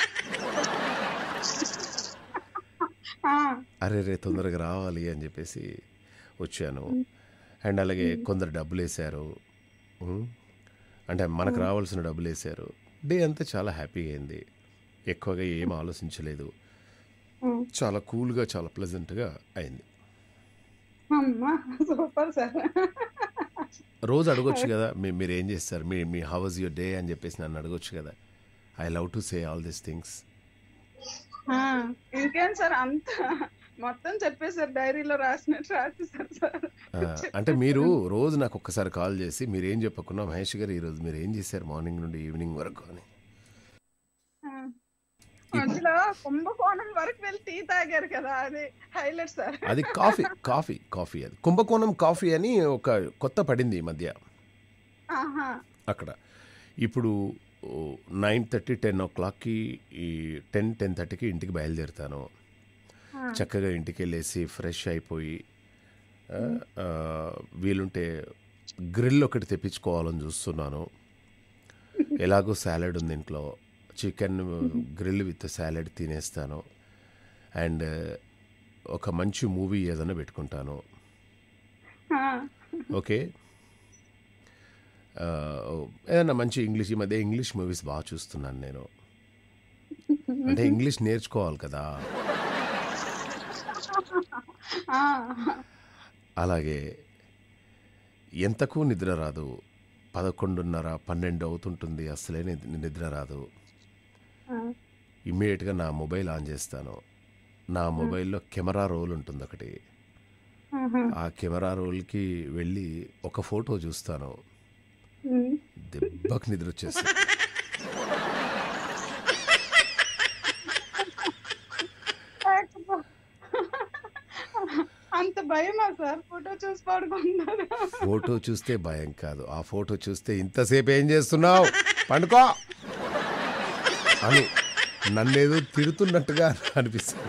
ఆ, అరే రే తొందరగా రావాలి అని చెప్పేసి వచ్చాను అండ్ అలాగే కొందరు డబ్బులు వేశారు ఉమ్, అంటే మనకు రావాల్సిన డబ్బులు వేశారు డే అంతా చాలా హ్యాపీగా అయింది ఎక్కువగా ఏం ఆలోచించలేదు ఉమ్. చాలా కూల్గా చాలా ప్లెజెంట్గా అయింది అమ్మా సూపర్ సార్ రోజు అడగొచ్చు కదా మీ మీరు ఏం చేస్తారు మీ మీ హౌ వాజ్ యువర్ డే అని చెప్పేసి నన్ను అడగొచ్చు కదా I love to say all these things ఆ, ఇంకేం సార్ అంత మొత్తం చెప్పేశారు డైరీలో రాసినట్టు రాసేసారు సార్ అంటే మీరు రోజు నాకు ఒక్కసారి కాల్ చేసి మీరు ఏం చెప్పకుండా మహేష్ గారు ఈరోజు మీరు ఏం చేశారు మార్నింగ్ నుండి ఈవినింగ్ వరకు అని ఆ. మధ్యలో కుంభకోణం వరకు వెళ్ళి టీ తాగారు కదా అది హైలైట్ సార్ అది కాఫీ కాఫీ కాఫీ అది కుంభకోణం కాఫీ అని ఒక కొత్త పడింది ఈ మధ్య ఆహా అక్కడ ఇప్పుడు నైన్ థర్టీ టెన్ ఓ క్లాక్కి ఈ టెన్ టెన్ థర్టీకి ఇంటికి బయలుదేరుతాను ఆ. చక్కగా ఇంటికి వెళ్ళేసి ఫ్రెష్ అయిపోయి ఆ, ఆ, వీలుంటే గ్రిల్ ఒకటి తెప్పించుకోవాలని చూస్తున్నాను ఎలాగో సాలడ్ ఉంది ఇంట్లో చికెన్ గ్రిల్ విత్ సాలడ్ తినేస్తాను అండ్ ఒక మంచి మూవీ ఏదైనా పెట్టుకుంటాను ఆ. ఓకే ఆ, ఏదైనా మంచి ఇంగ్లీష్ ఈ మధ్య ఇంగ్లీష్ మూవీస్ బాగా చూస్తున్నాను నేను అంటే ఇంగ్లీష్ నేర్చుకోవాలి కదా ఆ. అలాగే ఎంతకు నిద్ర రాదు పదకొండున్నర పన్నెండు అవుతుంటుంది అసలే నిద్- నిద్ర రాదు ఆ. ఇమ్మీడియట్గా నా మొబైల్ ఆన్ చేస్తాను నా మొబైల్లో కెమెరా రోల్ ఉంటుంది ఒకటి ఆహా. ఆ కెమెరా రోల్కి వెళ్ళి ఒక ఫోటో చూస్తాను ఉమ్. దెబ్బకు నిద్ర వచ్చేస్తుంది అంత భయమా సార్ ఫోటో చూసి పడుకుంటున్నారు ఫోటో చూస్తే భయం కాదు ఆ ఫోటో చూస్తే ఇంతసేపు ఏం చేస్తున్నావు పండుకో అని నన్నేదో తిడుతున్నట్టుగా అనిపిస్తుంది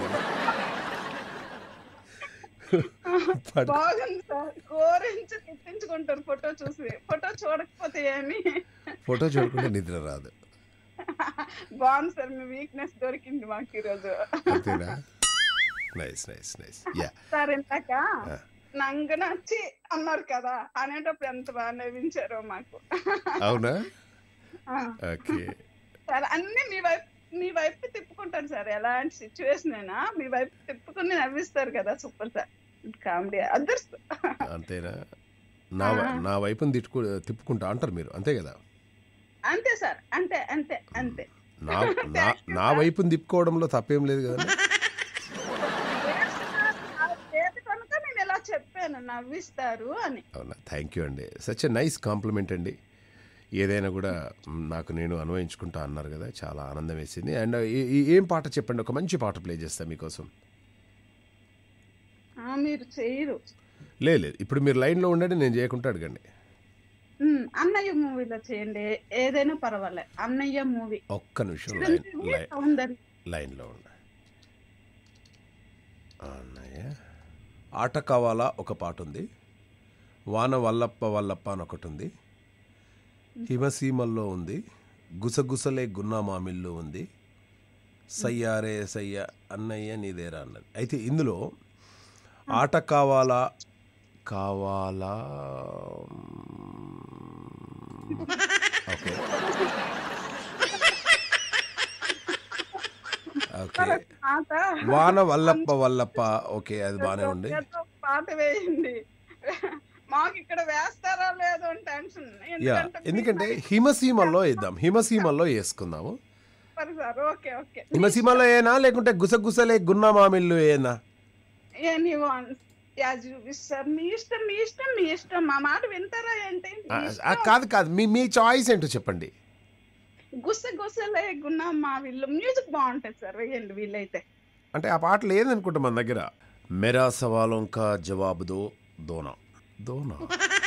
పడు- బాగుంది సార్ కోరించి తిట్టించుకుంటారు ఫోటో చూసి ఫోటో చూడకపోతే ఏమి ఫోటో చూడకుండా నిద్ర రాదు బాగుంది సార్ మీ వీక్నెస్ దొరికింది మాకు ఈరోజు అంతేనా nice nice nice yeah sir ఇందాక నంగ నచ్చి అన్నారు కదా అనేటప్పుడు ఎంత బాగా నవ్వించారో మాకు అవునా ఆ, ఓకే సార్ అన్ని మీ వైపు మీ వైపు తిప్పుకుంటారు సార్ ఎలాంటి సిచ్యువేషన్ అయినా మీ వైపు తిప్పుకుని నవ్విస్తారు కదా సూపర్ సార్ కామెడీ అదర్స్ అంతేనా నా వై- నా వైపుని తిట్టుకు తిప్పుకుంటా అంటారు మీరు అంతే కదా అంతే సార్ అంతే అంతే అంతే నా నా నా వైపుని తిప్పుకోవడంలో తప్పేం లేదు కదా లేదు కనుక నేను ఇలా చెప్పాను నవ్విస్తారు అని అవునా థ్యాంక్ యూ అండి సచ్ ఎ నైస్ కాంప్లిమెంట్ అండి ఏదైనా కూడా మ్, నాకు నేను అన్వయించుకుంటా అన్నారు కదా చాలా ఆనందం వేసింది అండ్ ఏ- ఏ- ఏం పాట చెప్పండి ఒక మంచి పాట ప్లే చేస్తా మీకోసం ఆ, మీరు చేయరు లేదు లేదు ఇప్పుడు మీరు లైన్లో ఉండండి నేను చేయకుండా అడగండి ఉమ్, అన్నయ్య మూవీలో చేయండి ఏదైనా పర్వాలే అన్నయ్య మూవీ ఒక్క నిమిషం లైన్ లైన్ సౌందర్య లైన్లో ఉండ అన్నయ్య ఆట కావాలా ఒక పాట ఉంది వాన వల్లప్ప వల్లప్ప అని ఒకటి ఉంది హిమసీమల్లో ఉంది గుసగుసలే గున్నా మామిల్లో ఉంది సయ్యారే సయ్య అన్నయ్య నీదేరా అన్నది అయితే ఇందులో ఆట కావాలా కావాలా ఓకే ఓకే పాట వాన వల్లప్ప వల్లప్ప ఓకే అది బాగానే ఉంది ఏదో పాట వేయండి మాకు ఇక్కడ వేస్తారా లేదో అని టెన్షన్ యా ఎందుకంటే హిమసీమల్లో వేద్దాం హిమసీమల్లో వేసుకుందాము సార్ ఓకే ఓకే హిమసీమలో ఏనా లేకుంటే గుసగుసలే గున్నా మామిళ్ళు ఏనా any one as you wish sir మీ ఇష్టం మీ ఇష్టం మీ ఇష్టం మా మాట వింటారా ఏంటి మీ ఆ, ఇష్టం. ఆ, కాదు కాదు మీ మీ చాయిస్ ఏంటో చెప్పండి గుస్స గుస్సలే గున్నా మా వీళ్ళు మ్యూజిక్ బాగుంటది సార్ వేయండి వీళ్ళైతే అంటే ఆ పాట లేదనుకుంటా మన దగ్గర మెరా సవాలోం కా జవాబు దో దోనా దోనా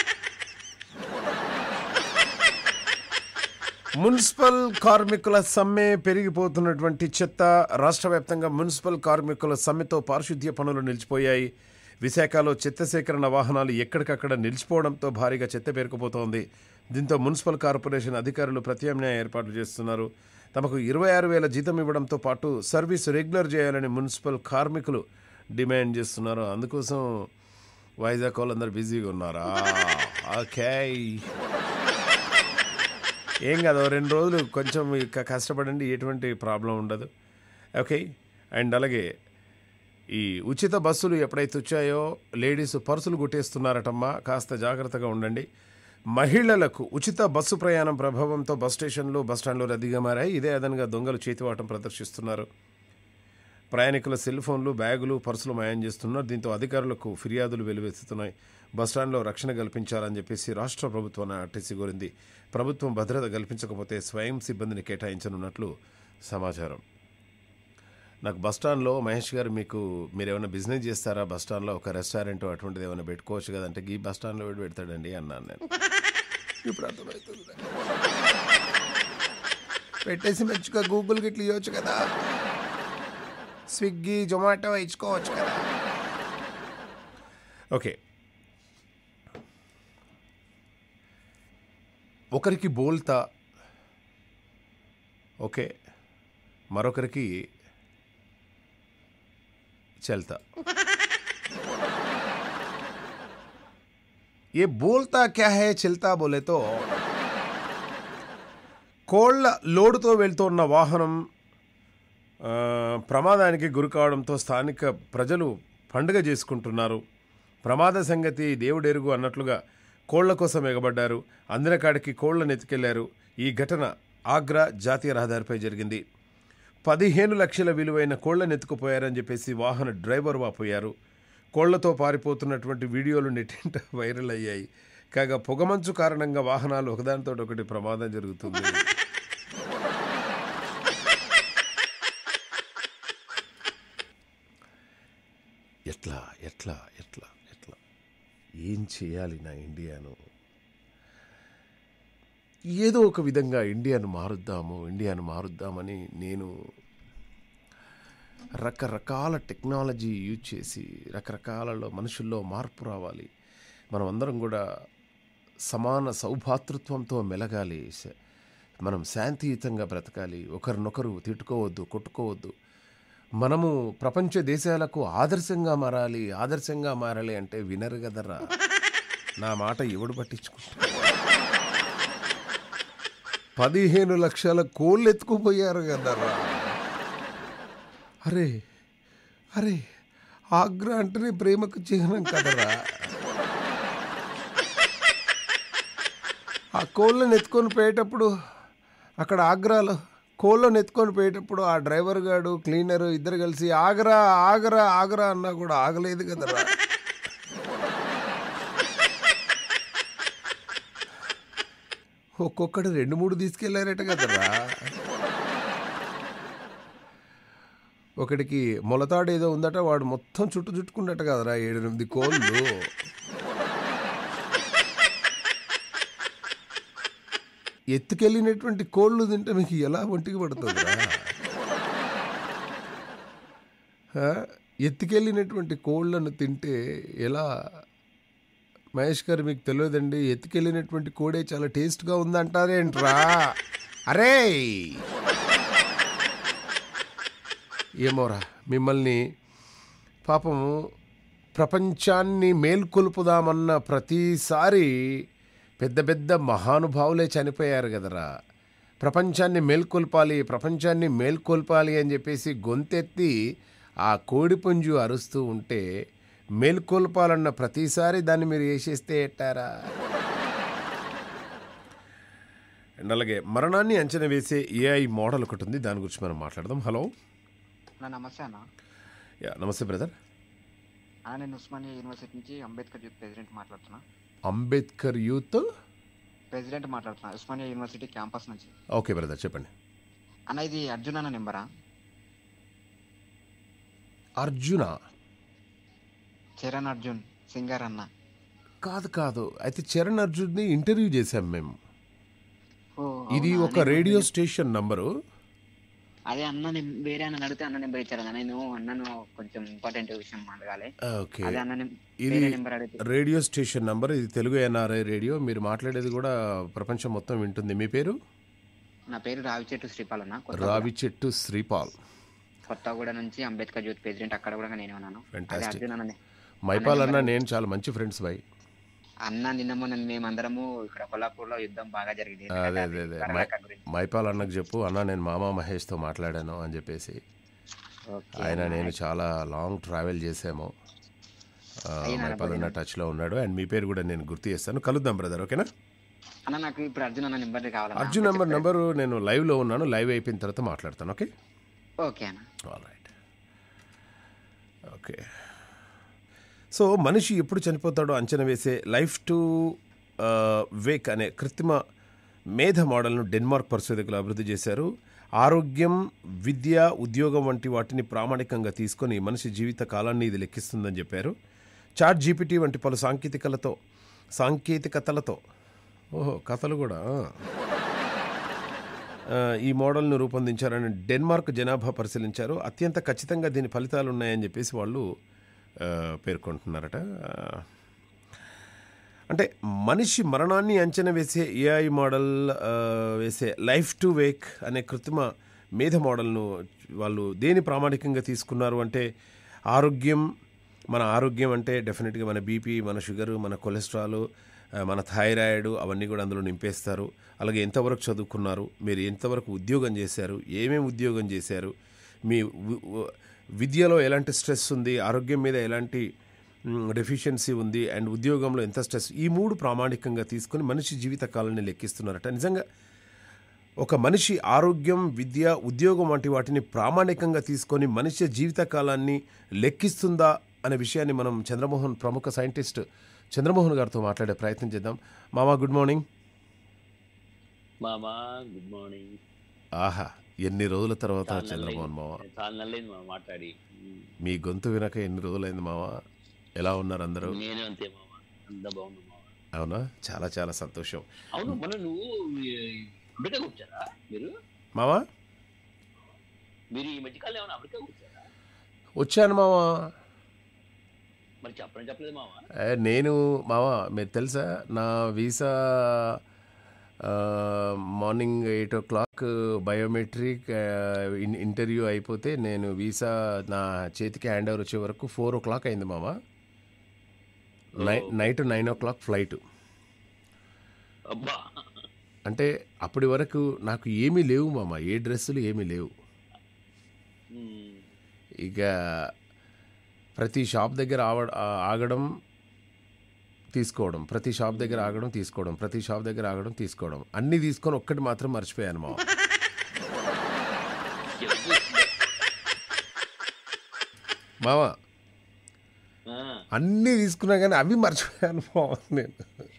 మున్సిపల్ కార్మికుల సమ్మె పెరిగిపోతున్నటువంటి చెత్త రాష్ట్ర వ్యాప్తంగా మున్సిపల్ కార్మికుల సమ్మెతో పారిశుద్ధ్య పనులు నిలిచిపోయాయి విశాఖలో చెత్త సేకరణ వాహనాలు ఎక్కడికక్కడ నిలిచిపోవడంతో భారీగా చెత్త పేరుకుపోతోంది దీంతో మున్సిపల్ కార్పొరేషన్ అధికారులు ప్రత్యామ్నాయ ఏర్పాట్లు చేస్తున్నారు తమకు ఇరవై ఆరు వేల జీతం ఇవ్వడంతో పాటు సర్వీస్ రెగ్యులర్ చేయాలని మున్సిపల్ కార్మికులు డిమాండ్ చేస్తున్నారు అందుకోసం వైజాగ్ వాళ్ళందరూ బిజీగా ఉన్నారా ఓకే ఏం కాదు ఓ రెండు రోజులు కొంచెం ఇక కష్టపడండి ఎటువంటి ప్రాబ్లం ఉండదు ఓకే అండ్ అలాగే ఈ ఉచిత బస్సులు ఎప్పుడైతే వచ్చాయో లేడీస్ పర్సులు కొట్టేస్తున్నారటమ్మా కాస్త జాగ్రత్తగా ఉండండి మహిళలకు ఉచిత బస్సు ప్రయాణం ప్రభావంతో బస్ స్టేషన్లు బస్ స్టాండ్లు రద్దీగా మారాయి ఇదే అదనంగా దొంగలు చేతివాటం ప్రదర్శిస్తున్నారు ప్రయాణికుల సెల్ ఫోన్లు బ్యాగులు పర్సులు మాయం చేస్తున్నారు దీంతో అధికారులకు ఫిర్యాదులు వెలువెత్తుతున్నాయి బస్టాండ్లో రక్షణ కల్పించాలని చెప్పేసి రాష్ట్ర ప్రభుత్వాన్ని ఆర్టీసీ కోరింది ప్రభుత్వం భద్రత కల్పించకపోతే స్వయం సిబ్బందిని కేటాయించనున్నట్లు సమాచారం నాకు బస్టాండ్లో మహేష్ గారు మీకు మీరు ఏమైనా బిజినెస్ చేస్తారా బస్టాండ్లో ఒక రెస్టారెంట్ అటువంటిది ఏమైనా పెట్టుకోవచ్చు కదా అంటే ఈ బస్టాండ్లో పెట్టి పెడతాడండి అన్నాను నేను ఇప్పుడు అర్థమవుతుంది పెట్టేసి మంచిగా గూగుల్ గిట్ల ఇవ్వచ్చు కదా స్విగ్గీ జొమాటో ఇచ్చుకోవచ్చు కదా ఓకే ఒకరికి బోల్తా ఓకే మరొకరికి చల్తా ये बोलता क्या है चलता बोले तो కోళ్ల లోడుతో వెళ్తున్న వాహనం ఆ, ప్రమాదానికి గురి కావడంతో స్థానిక ప్రజలు పండుగ చేసుకుంటున్నారు ప్రమాద సంగతి దేవుడెరుగు అన్నట్లుగా కోళ్ల కోసం ఎగబడ్డారు అందిన కాడికి కోళ్లను ఎత్తుకెళ్లారు ఈ ఘటన ఆగ్రా జాతీయ రహదారిపై జరిగింది పదిహేను లక్షల విలువైన కోళ్లను ఎత్తుకుపోయారని చెప్పేసి వాహన డ్రైవర్ వాపోయారు కోళ్లతో పారిపోతున్నటువంటి వీడియోలు నెట్టింట వైరల్ అయ్యాయి కాగా పొగమంచు కారణంగా వాహనాలు ఒకదానితో ఒకటి ప్రమాదం జరుగుతుంది ఎట్లా ఎట్లా ఎట్లా ఎట్లా ఏం చేయాలి నా ఇండియాను ఏదో ఒక విధంగా ఇండియాను మారుద్దాము ఇండియాను మారుద్దామని నేను రకరకాల టెక్నాలజీ యూజ్ చేసి రకరకాలలో మనుషుల్లో మార్పు రావాలి మనం అందరం కూడా సమాన సౌభాతృత్వంతో మెలగాలి స- మనం శాంతియుతంగా బ్రతకాలి ఒకరినొకరు తిట్టుకోవద్దు కొట్టుకోవద్దు మనము ప్రపంచ దేశాలకు ఆదర్శంగా మారాలి ఆదర్శంగా మారాలి అంటే వినరు కదరా నా మాట ఎవడు పట్టించుకుంటా పదిహేను లక్షల కోళ్ళు ఎత్తుకుపోయారు కదరా అరే అరే ఆగ్రా అంటేనే ప్రేమకు చిహ్నం కదరా ఆ కోళ్ళని ఎత్తుకొని పోయేటప్పుడు అక్కడ ఆగ్రాలో కోళ్ళని ఎత్తుకొని పోయేటప్పుడు ఆ డ్రైవర్ గాడు క్లీనర్ ఇద్దరు కలిసి ఆగరా ఆగరా ఆగరా అన్నా కూడా ఆగలేదు కదరా ఒక్కొక్కడు రెండు మూడు తీసుకెళ్లారట కదరా ఒకడికి మొలతాడు ఏదో ఉందట వాడు మొత్తం చుట్టు చుట్టుకున్నట్టు కదరా ఏడు ఎనిమిది కోళ్ళు ఎత్తుకెళ్ళినటువంటి కోళ్ళు తింటే మీకు ఎలా ఒంటికి పడుతుందిరా ఆ? ఎత్తుకెళ్ళినటువంటి కోళ్ళను తింటే ఎలా మహేష్ గారు మీకు తెలియదండి ఎత్తుకెళ్ళినటువంటి కోడే చాలా టేస్ట్గా ఉందంటారేంట్రా అరే ఏమోరా మిమ్మల్ని పాపము ప్రపంచాన్ని మేల్కొల్పుదామన్న ప్రతిసారి పెద్ద పెద్ద మహానుభావులే చనిపోయారు కదరా ప్రపంచాన్ని మేల్కొల్పాలి ప్రపంచాన్ని మేల్కొల్పాలి అని చెప్పేసి గొంతెత్తి ఆ కోడిపుంజు అరుస్తూ ఉంటే మేల్కొల్పాలన్న ప్రతిసారి దాన్ని మీరు వేసేస్తే ఎట్టారా అండ్ అలాగే మరణాన్ని అంచనా వేసే ఏఐ మోడల్ ఒకటి ఉంది దాని గురించి మనం మాట్లాడదాం హలో అన్న నమస్తే అన్న యా నమస్తే బ్రదర్ ఆ, నేను ఉస్మానియా యూనివర్సిటీ నుంచి అంబేద్కర్ యూత్ ప్రెసిడెంట్ మాట్లాడుతున్నా అంబేద్కర్ యూత్ ప్రెసిడెంట్ మాట్లాడుతున్నా ఉస్మానియా యూనివర్సిటీ క్యాంపస్ నుంచి ఓకే బ్రదర్ చెప్పండి అన్న ఇది అర్జున్ అన్న నెంబరా అర్జున చరణ్ అర్జున్ సింగర్ అన్న కాదు కాదు అయితే చరణ్ అర్జున్ని ఇంటర్వ్యూ చేశాం మేము ఓ, ఇది అవునా? ఒక నేను- రేడియో స్టేషన్ నంబరు అదే అన్న నెం- వేరే అన్న అడిగితే అన్న నెంబర్ ఇచ్చారు అన్న నేను అన్నను కొంచెం ఇంపార్టెంట్ విషయం అడగాలి ఓకే అదే అన్న నెం- ఇది వేరే నెంబర్ అడిగితే రేడియో స్టేషన్ నంబర్ ఇది తెలుగు ఎన్ఆర్ఐ రేడియో మీరు మాట్లాడేది కూడా ప్రపంచం మొత్తం వింటుంది మీ పేరు నా పేరు రావిచెట్టు శ్రీపాల్ అన్న కొత్త- రావి చెట్టు శ్రీపాల్ కొత్తగూడ నుంచి అంబేద్కర్ యూత్ ప్రెసిడెంట్ అక్కడ కూడా నేనే ఉన్నాను అదే Fantastic. అర్జున్ అన్న మైపాల్ అన్న నేను చాలా మంచి ఫ్రెండ్స్ బై అన్న నిన్న మొన్న మేమందరము ఇక్కడ కొల్లాపూర్ లో యుద్ధం బాగా జరిగింది అదే అదే అదే మై కర్ణాటక గురించి. మైపాల్ అన్నకు చెప్పు అన్న నేను మామా మహేష్తో మాట్లాడాను అని చెప్పేసి ఓకే ఆయన అన్న. నేను చాలా లాంగ్ ట్రావెల్ చేసాము ఆ, అయినా మైపాల్ అన్న పోయినా. టచ్లో ఉన్నాడు అండ్ మీ పేరు కూడా నేను గుర్తు చేస్తాను కలుద్దాం బ్రదర్ ఓకేనా అన్న నాకు ఇప్పుడు అర్జున్ అన్న నెంబర్ కావాలి అర్జున్ నంబర్ నంబరు నేను లైవ్లో ఉన్నాను లైవ్ అయిపోయిన తర్వాత మాట్లాడతాను ఓకే ఓకే అన్న ఆల్ రైట్ ఓకే సో మనిషి ఎప్పుడు చనిపోతాడో అంచనా వేసే లైఫ్ టు వేక్ అనే కృత్రిమ మేధ మోడల్ను డెన్మార్క్ పరిశోధకులు అభివృద్ధి చేశారు ఆరోగ్యం విద్య ఉద్యోగం వంటి వాటిని ప్రామాణికంగా తీసుకొని మనిషి జీవిత కాలాన్ని ఇది లెక్కిస్తుందని చెప్పారు చాట్ జీపీటీ వంటి పలు సాంకేతికలతో సాంకేతికతలతో ఓహో కథలు కూడా ఆ. ఆ, ఈ మోడల్ను రూపొందించారని డెన్మార్క్ జనాభా పరిశీలించారు అత్యంత ఖచ్చితంగా దీని ఫలితాలు ఉన్నాయని చెప్పేసి వాళ్ళు ఆ, పేర్కొంటున్నారట ఆ, అంటే మనిషి మరణాన్ని అంచనా వేసే ఏఐ మోడల్ ఆ, వేసే లైఫ్ టు వేక్ అనే కృత్రిమ మేధ మోడల్ను వాళ్ళు దేని ప్రామాణికంగా తీసుకున్నారు అంటే ఆరోగ్యం మన ఆరోగ్యం అంటే డెఫినెట్గా మన బీపీ మన షుగరు మన కొలెస్ట్రాల్ ఆ, మన థైరాయిడ్ అవన్నీ కూడా అందులో నింపేస్తారు అలాగే ఎంతవరకు చదువుకున్నారు మీరు ఎంతవరకు ఉద్యోగం చేశారు ఏమేమి ఉద్యోగం చేశారు మీ వి- వ- విద్యలో ఎలాంటి స్ట్రెస్ ఉంది ఆరోగ్యం మీద ఎలాంటి డెఫిషియన్సీ ఉంది అండ్ ఉద్యోగంలో ఎంత స్ట్రెస్ ఈ మూడు ప్రామాణికంగా తీసుకొని మనిషి జీవిత కాలాన్ని లెక్కిస్తున్నారట నిజంగా ఒక మనిషి ఆరోగ్యం విద్య ఉద్యోగం వంటి వాటిని ప్రామాణికంగా తీసుకొని మనిషి జీవిత కాలాన్ని లెక్కిస్తుందా అనే విషయాన్ని మనం చంద్రమోహన్ ప్రముఖ సైంటిస్ట్ చంద్రమోహన్ గారితో మాట్లాడే ప్రయత్నం చేద్దాం మామా గుడ్ మార్నింగ్ మామా గుడ్ మార్నింగ్ ఆహా ఎన్ని రోజుల తర్వాత చాలా చంద్రమోహన్ మామ నెలలైంది. చాలా నెలలైంది మామ మాట్లాడి ఉమ్. మీ గొంతు వినక ఎన్ని రోజులైంది మామ ఎలా ఉన్నారు అందరూ నేను అంతే మామ అంత బాగున్నా మామ అవునా చాలా చాలా సంతోషం అవును మన నువ్వు అమెరికా వచ్చారా మీరు మామా మీరు ఈ మధ్యకాలం ఏమైనా అమెరికా వచ్చారా వచ్చాను మావా మరి చెప్పడం చెప్పలేదు మామ ఏ, నేను మావా మీరు తెలుసా నా వీసా ఆ, morning eight o'clock biometric ఆ, ఇన్- ఇంటర్వ్యూ అయిపోతే నేను వీసా నా చేతికి హ్యాండ్ ఓవర్ వచ్చే వరకు ఫోర్ ఓ క్లాక్ అయింది మామ నై night nine o'clock flight అబ్బా అంటే అప్పటి వరకు నాకు ఏమీ లేవు మామ ఏ డ్రెస్సులు ఏమీ లేవు ఉమ్. ఇక ప్రతి షాప్ దగ్గర ఆవ ఆ- ఆగడం తీసుకోవడం ప్రతి షాప్ దగ్గర ఆగడం తీసుకోవడం ప్రతి షాప్ దగ్గర ఆగడం తీసుకోవడం అన్నీ తీసుకొని ఒక్కటి మాత్రం మర్చిపోయాను మా చెప్పు. మామ ఆ. అన్నీ తీసుకున్నా కానీ అవి మర్చిపోయాను మామ నేను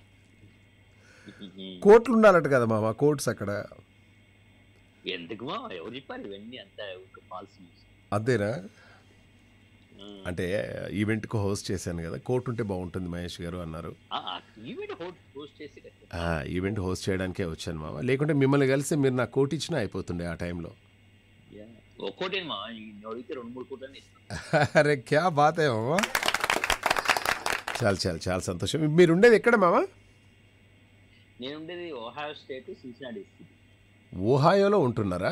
ఉమ్. కోట్లు ఉండాలట కదా మామ కోట్స్ అక్కడ ఎందుకు మామ ఎవరు చెప్పారు ఇవన్నీ అంతా ఫాల్స్ న్యూస్ అంతేనా అంటే ఈవెంట్కి హోస్ట్ చేశాను కదా కోట్ ఉంటే బాగుంటుంది మహేష్ గారు అన్నారు ఈవెంట్ హోస్ట్ చేసి కట్టే ఆ, ఈవెంట్ హోస్ట్ చేయడానికే వచ్చాను మామ లేకుంటే మిమ్మల్ని కలిసి మీరు నాకు కోట్ ఇచ్చినా అయిపోతుండే ఆ టైంలో ఒక్కోటే మా నువ్వు అడిగితే రెండు మూడు కోట్లని ఇస్తాను అరే క్యా బాత్ హై మామ చాలా చాలా చాలా సంతోషం మీరు ఉండేది ఎక్కడ మామ నేను ఉండేది ఓహాయో స్టేట్ సిన్సినాటి డిస్ట్రిక్ట్ ఓహాయోలో ఉంటున్నారా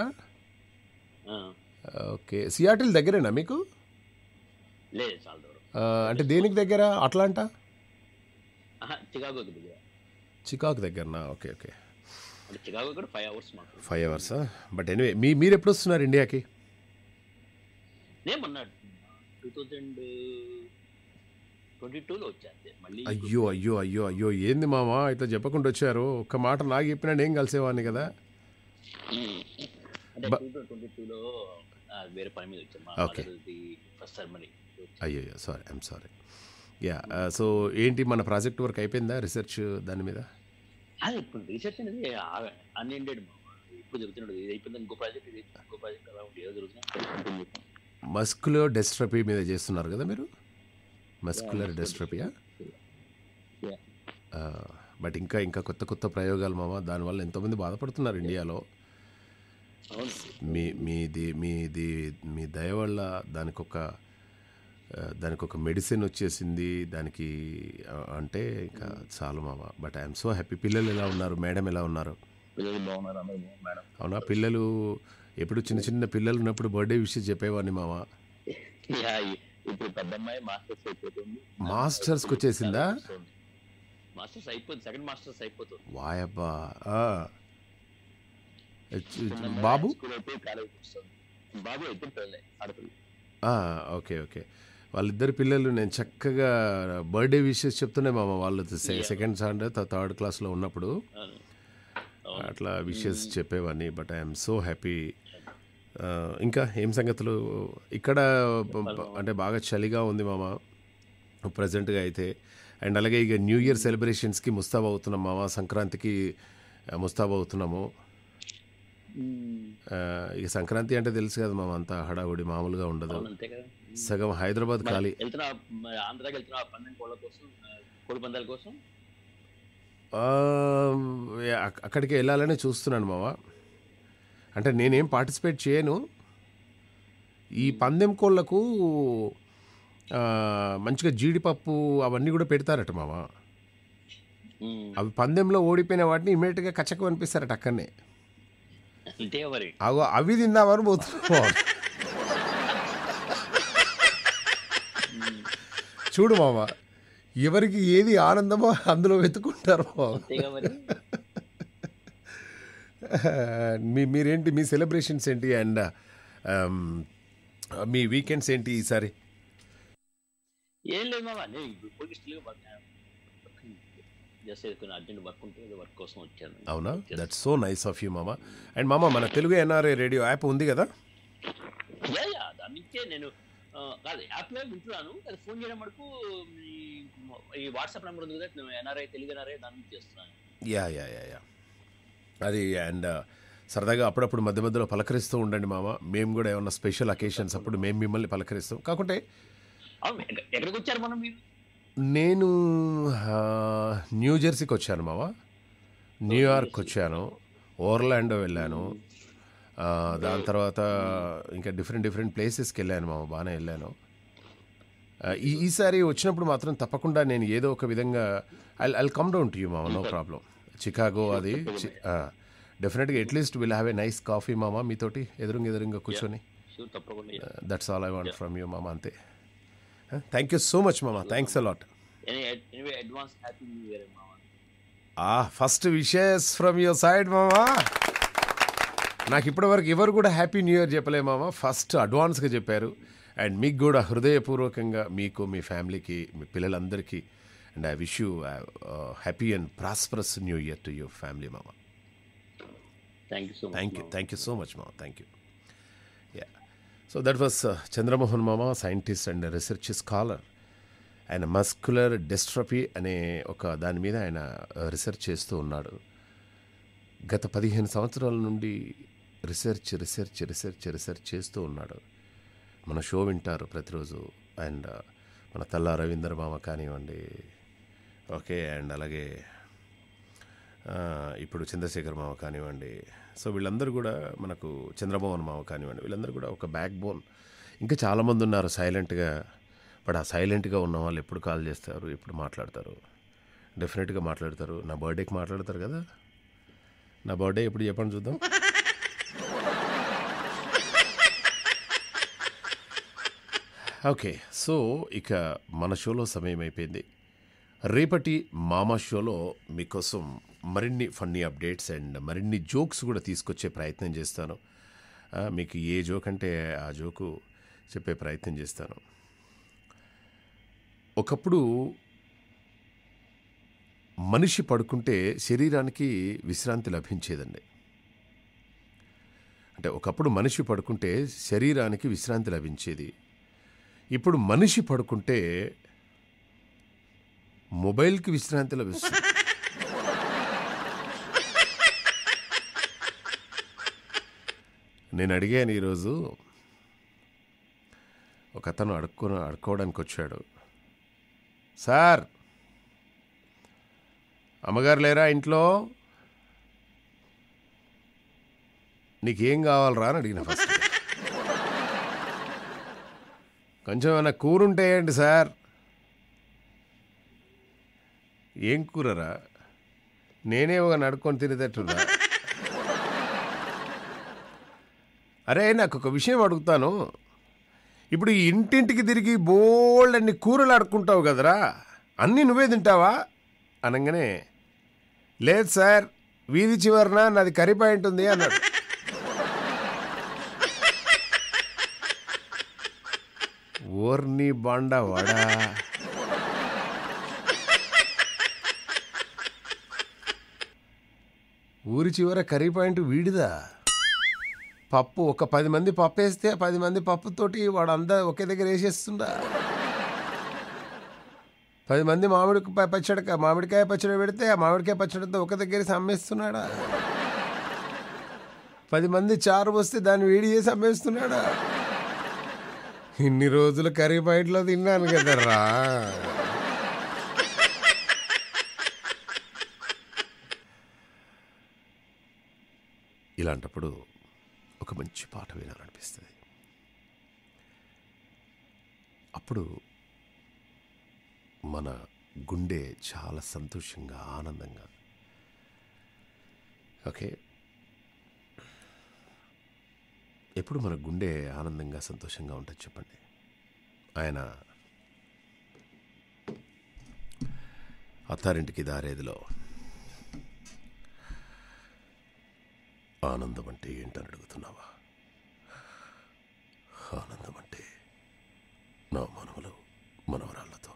ఓకే సియాటిల్ దగ్గరేనా మీకు లేదు చాలా దూరం ఆ, అంటే దేనికి దగ్గర అట్లాంటా ఆహా, చికాగోకి దగ్గర చికాక్ దగ్గరనా ఓకే ఓకే అంటే చికాగో కూడా ఫైవ్ అవర్స్ మాకు ఫైవ్ అవర్సా బట్ ఎనివే మీ మీరు ఎప్పుడు వస్తున్నారు ఇండియాకి నేను మొన్న టూ థౌజండ్ ట్వంటీ టూలో వచ్చా అంతే మళ్ళీ అయ్యో అయ్యో అయ్యో అయ్యో ఏంది మామ ఇట్లా చెప్పకుండా వచ్చారు ఒక్క మాట నాకు చెప్పినా నేను కలిసేవాడిని కదా ఉమ్. అంటే బ- టూ థౌజండ్ ట్వంటీ టూలో వేరే పని మీద వచ్చాను మా Okay. మదర్ది ఫస్ట్ సెరమనీ అయ్యో sorry I'm sorry yeah so ఏంటి మన ప్రాజెక్ట్ వర్క్ అయిపోయిందా రీసెర్చ్ దాని మీద అది ఇప్పుడు రీసెర్చ్ అనేది అన్ఎండెడ్ ఇప్పుడు జరుగుతున్నాడు ఇది అయిపోయింది ఇంకో ప్రాజెక్ట్ ఇది ఇంకో ప్రాజెక్ట్ అలా ఉంటుంది ఏదో జరుగుతుంది మస్కులర్ డెస్ట్రపీ మీద చేస్తున్నారు కదా మీరు మస్కులర్ డెస్ట్రపియా బట్ ఇంకా ఇంకా కొత్త కొత్త ప్రయోగాలు మామ దానివల్ల ఎంతోమంది బాధపడుతున్నారు ఇండియాలో అవును మీ మీది మీది మీ దయ వల్ల దానికి ఒక ఆ, దానికి ఒక మెడిసిన్ వచ్చేసింది దానికి ఆ, అంటే ఇంకా చాలు మామ బట్ ఐఎమ్ సో హ్యాపీ పిల్లలు ఎలా ఉన్నారు మేడం ఎలా ఉన్నారు పిల్లలు బాగున్నారు అందరూ బాగున్నారు మేడం అవునా పిల్లలు ఎప్పుడు చిన్న చిన్న పిల్లలు ఉన్నప్పుడు బర్త్డే విషయం చెప్పేవాడిని మామ యా, ఇ- ఇప్పుడు పెద్ద అమ్మాయి మాస్టర్స్ అయిపోతుంది Masters కి వచ్చేసిందా? మాస్టర్స్ అయిపోతుంది సెకండ్ మాస్టర్స్ అయిపోతుంది వాయబ్బా ఆ. చ- చిన్న చ- అమ్మాయి బాబు స్కూల్ అయిపోయి కాలేజ్ వస్తుంది బాబు అయితే పిల్లలే ఆడపిల్ల ఆ, ఓకే ఓకే వాళ్ళిద్దరు పిల్లలు నేను చక్కగా బర్త్డే విషెస్ చెప్తున్నాయి మామ వాళ్ళు సె- సెకండ్ స్టాండర్డ్ థ- థర్డ్ క్లాస్లో ఉన్నప్పుడు అవును అవును అట్లా విషెస్ చెప్పేవాడిని బట్ ఐఎమ్ సో హ్యాపీ ఇంకా ఏం సంగతులు ఇక్కడ ప- ప- అంటే బాగా చలిగా ఉంది మామ ప్రజెంట్గా అయితే అండ్ అలాగే ఇక న్యూ ఇయర్ సెలబ్రేషన్స్కి ముస్తాబ్ అవుతున్నాం మామ సంక్రాంతికి ఆ, ముస్తాబ్ అవుతున్నాము ఆ, ఇక సంక్రాంతి అంటే తెలుసు కదా మామ అంతా హడావుడి మామూలుగా ఉండదు అవును అంతే కదా సగం హైదరాబాద్ మరి ఖాళీ వెళ్తున్నా మరి ఆంధ్రాకి వెళ్తున్నా పన్నెండు కోళ్ళ కోసం ఆ, కోడి పందాల కోసం ఆ, యా, అక్- అక్కడికి వెళ్ళాలని చూస్తున్నాను మామ అంటే నేనేం పార్టిసిపేట్ చేయను ఈ పందెం కోళ్ళకు ఆ, మంచిగా జీడిపప్పు అవన్నీ కూడా పెడతారట మామ ఉమ్. అవి పందెంలో ఓడిపోయిన వాటిని ఇమీడియట్గా కచ్చకు అనిపిస్తారట అక్కడనే అంతే మరి అగో అవి తిందామని పోతున్నాం చూడు మామ ఎవరికి ఏది ఆనందమో అందులో వెతుకుంటారు మామ అంతేగా మరి మీ మీరేంటి మీ సెలబ్రేషన్స్ ఏంటి అండ్ మీ వీకెండ్స్ ఏంటి ఈసారి ఏం లేదు మామ నేను ఇప్పుడు స్టిల్గా జస్ట్ కొన్ని అర్జెంట్ వర్క్ ఉంటే వర్క్ కోసం వచ్చాను అవునా that's so nice of you మామ అండ్ మామ మన తెలుగు ఎన్ఆర్ఐ రేడియో యాప్ ఉంది కదా యా యా దాని నుంచే నేను ఆ, కాదు యాప్లో వింటున్నాను అది ఫోన్ చేయడం వరకు ఈ- ఈ వాట్సాప్ నెంబర్ ఉంది కదా నేను ఎన్ఆర్ఐ తెలుగు ఎన్ఆర్ఐ దాని నుంచి చేస్తున్నాను యా యా యా యా అది అండ్ సరదాగా అప్పుడప్పుడు మధ్య మధ్యలో పలకరిస్తూ ఉండండి మామ మేము కూడా ఏమన్నా స్పెషల్ అకేషన్స్ అప్పుడు మేము మిమ్మల్ని పలకరిస్తాం కాకుంటే అవును ఎక్క- ఎక్కడికి వచ్చారు మనం మీరు నేను ఆ, న్యూ జెర్సీకి వచ్చాను మామ న్యూయార్క్ వచ్చాను ఓర్లాండో వెళ్ళాను ఆ, దాని తర్వాత ఇంకా డిఫరెంట్ డిఫరెంట్ ప్లేసెస్కి వెళ్ళాను మామ బాగానే వెళ్ళాను ఆ, ఈ ఈసారి వచ్చినప్పుడు మాత్రం తప్పకుండా నేను ఏదో ఒక విధంగా I I come down to you మామ నో ప్రాబ్లం చికాగో అది డెఫినెట్గా at least will have a nice coffee మామ మీతోటి ఎదురుంగా ఎదురుంగా కూర్చొని షూర్ తప్పకుండా that's all I want from you మామ అంతే థ్యాంక్ యూ సో మచ్ మామ thanks a lot anyway advance happy new year మామ ఆ first wishes from your side మామా నాకు ఇప్పటివరకు ఎవరు కూడా హ్యాపీ న్యూ ఇయర్ చెప్పలే మామ ఫస్ట్ అడ్వాన్స్గా చెప్పారు అండ్ మీకు కూడా హృదయపూర్వకంగా మీకు మీ ఫ్యామిలీకి మీ పిల్లలందరికీ and I wish you happy and prosperous new year to your family మామ thank you so much thank you thank you so much మామ thank you yeah so that was Chandramohan మామ సైంటిస్ట్ అండ్ రీసెర్చ్ స్కాలర్ ఆయన muscular dystrophy అనే ఒక దాని మీద ఆయన research చేస్తూ ఉన్నాడు గత పదిహేను సంవత్సరాల నుండి రీసెర్చ్ రీసెర్చ్ రీసెర్చ్ రీసెర్చ్ చేస్తూ ఉన్నాడు మన షో వింటారు ప్రతిరోజు అండ్ మన తల్లా రవీంద్ర మామ కానివ్వండి ఓకే అండ్ అలాగే ఆ, ఇప్పుడు చంద్రశేఖర్ మామ కానివ్వండి సో వీళ్ళందరూ కూడా మనకు చంద్రమోహన్ మామ కానివ్వండి వీళ్ళందరూ కూడా ఒక బ్యాక్ బోన్ ఇంకా చాలామంది ఉన్నారు సైలెంట్గా బట్ ఆ సైలెంట్గా ఉన్న వాళ్ళు ఎప్పుడు కాల్ చేస్తారు ఎప్పుడు మాట్లాడతారు డెఫినెట్గా మాట్లాడతారు నా బర్త్డేకి మాట్లాడతారు కదా నా బర్త్డే ఎప్పుడు చెప్పండి చూద్దాం ఓకే సో ఇక మన షోలో సమయం అయిపోయింది రేపటి మామా షోలో మీకోసం మరిన్ని ఫన్నీ అప్డేట్స్ అండ్ మరిన్ని జోక్స్ కూడా తీసుకొచ్చే ప్రయత్నం చేస్తాను ఆ, మీకు ఏ జోక్ అంటే ఆ జోకు చెప్పే ప్రయత్నం చేస్తాను ఒకప్పుడు మనిషి పడుకుంటే శరీరానికి విశ్రాంతి లభించేదండి అంటే ఒకప్పుడు మనిషి పడుకుంటే శరీరానికి విశ్రాంతి లభించేది ఇప్పుడు మనిషి పడుకుంటే మొబైల్కి విశ్రాంతి లభిస్తుంది నేను అడిగాను ఈరోజు ఒక అతను అడుక్కో అడుక్కోవడానికి వచ్చాడు సార్ అమ్మగారు లేరా ఇంట్లో నీకేం కావాలరా అని అడిగిన ఫస్ట్ కొంచెం ఏమైనా కూర ఉంటేయండి సార్ ఏం కూరరా నేనే ఒక నడుకొని తినేటట్టున్నా అరే నాకు ఒక విషయం అడుగుతాను ఇప్పుడు ఈ ఇంటింటికి తిరిగి బోల్డ్ అన్ని కూరలు అడుక్కుంటావు కదరా అన్నీ నువ్వే తింటావా అనగానే లేదు సార్ వీధి చివరన నాది కర్రీ పాయింట్ ఉంది అన్నాడు ఓర్ని బాండ వడా ఊరి చివర కర్రీ పాయింట్ వీడిదా పప్పు ఒక పది మంది పప్పు వేస్తే పది మంది పప్పుతోటి వాడు అంతా ఒకే దగ్గర వేసేస్తుండా పది మంది మామిడి ప- పచ్చడి మామిడికాయ పచ్చడి పెడితే ఆ మామిడికాయ పచ్చడితో ఒక దగ్గర వేసి అమ్మేస్తున్నాడా పది మంది చారు వస్తే దాన్ని వేడి చేసి అమ్మేస్తున్నాడా ఇన్ని రోజులు కర్రీ పాయింట్లో తిన్నాను కదరా ఇలాంటప్పుడు ఒక మంచి పాట వినాలనిపిస్తుంది అప్పుడు మన గుండె చాలా సంతోషంగా ఆనందంగా ఓకే ఎప్పుడు మన గుండె ఆనందంగా సంతోషంగా ఉంటుంది చెప్పండి ఆయన అత్తారింటికి దారేదిలో ఆనందం అంటే ఏంటని అడుగుతున్నావా ఆనందం అంటే నా మనవలు మనవరాళ్లతో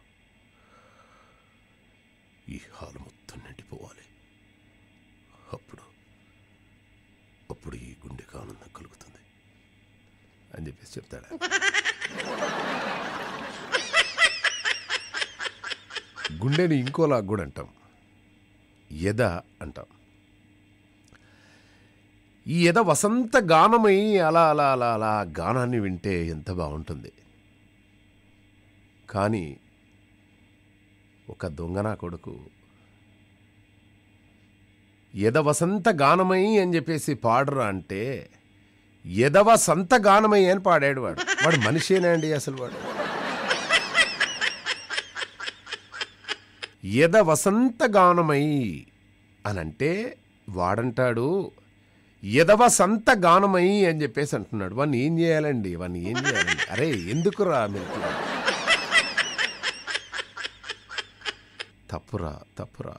ఈ హాలు మొత్తం నిండిపోవాలి అప్పుడు అప్పుడు ఈ గుండెకి ఆనందం కలుగుతుంది అని చెప్పేసి చెప్తాడా గుండెని ఇంకోలా కూడా అంటాం ఎద అంటాం ఈ ఎద వసంత గానమై అలా అలా అలా అలా ఆ గానాన్ని వింటే ఎంత బాగుంటుంది కానీ ఒక దొంగనా కొడుకు ఎద వసంత గానమై అని చెప్పేసి పాడరా అంటే ఎదవ సంత గానమై అని పాడాడు వాడు వాడు మనిషేనా అండి అసలు వాడు ఎద వసంత గానమై అనంటే వాడంటాడు ఎదవ సంత గానమై అని చెప్పేసి అంటున్నాడు వాడిని ఏం చేయాలండి వాడిని ఏం చేయాలండి అరే ఎందుకురా మీరు తప్పురా తప్పురా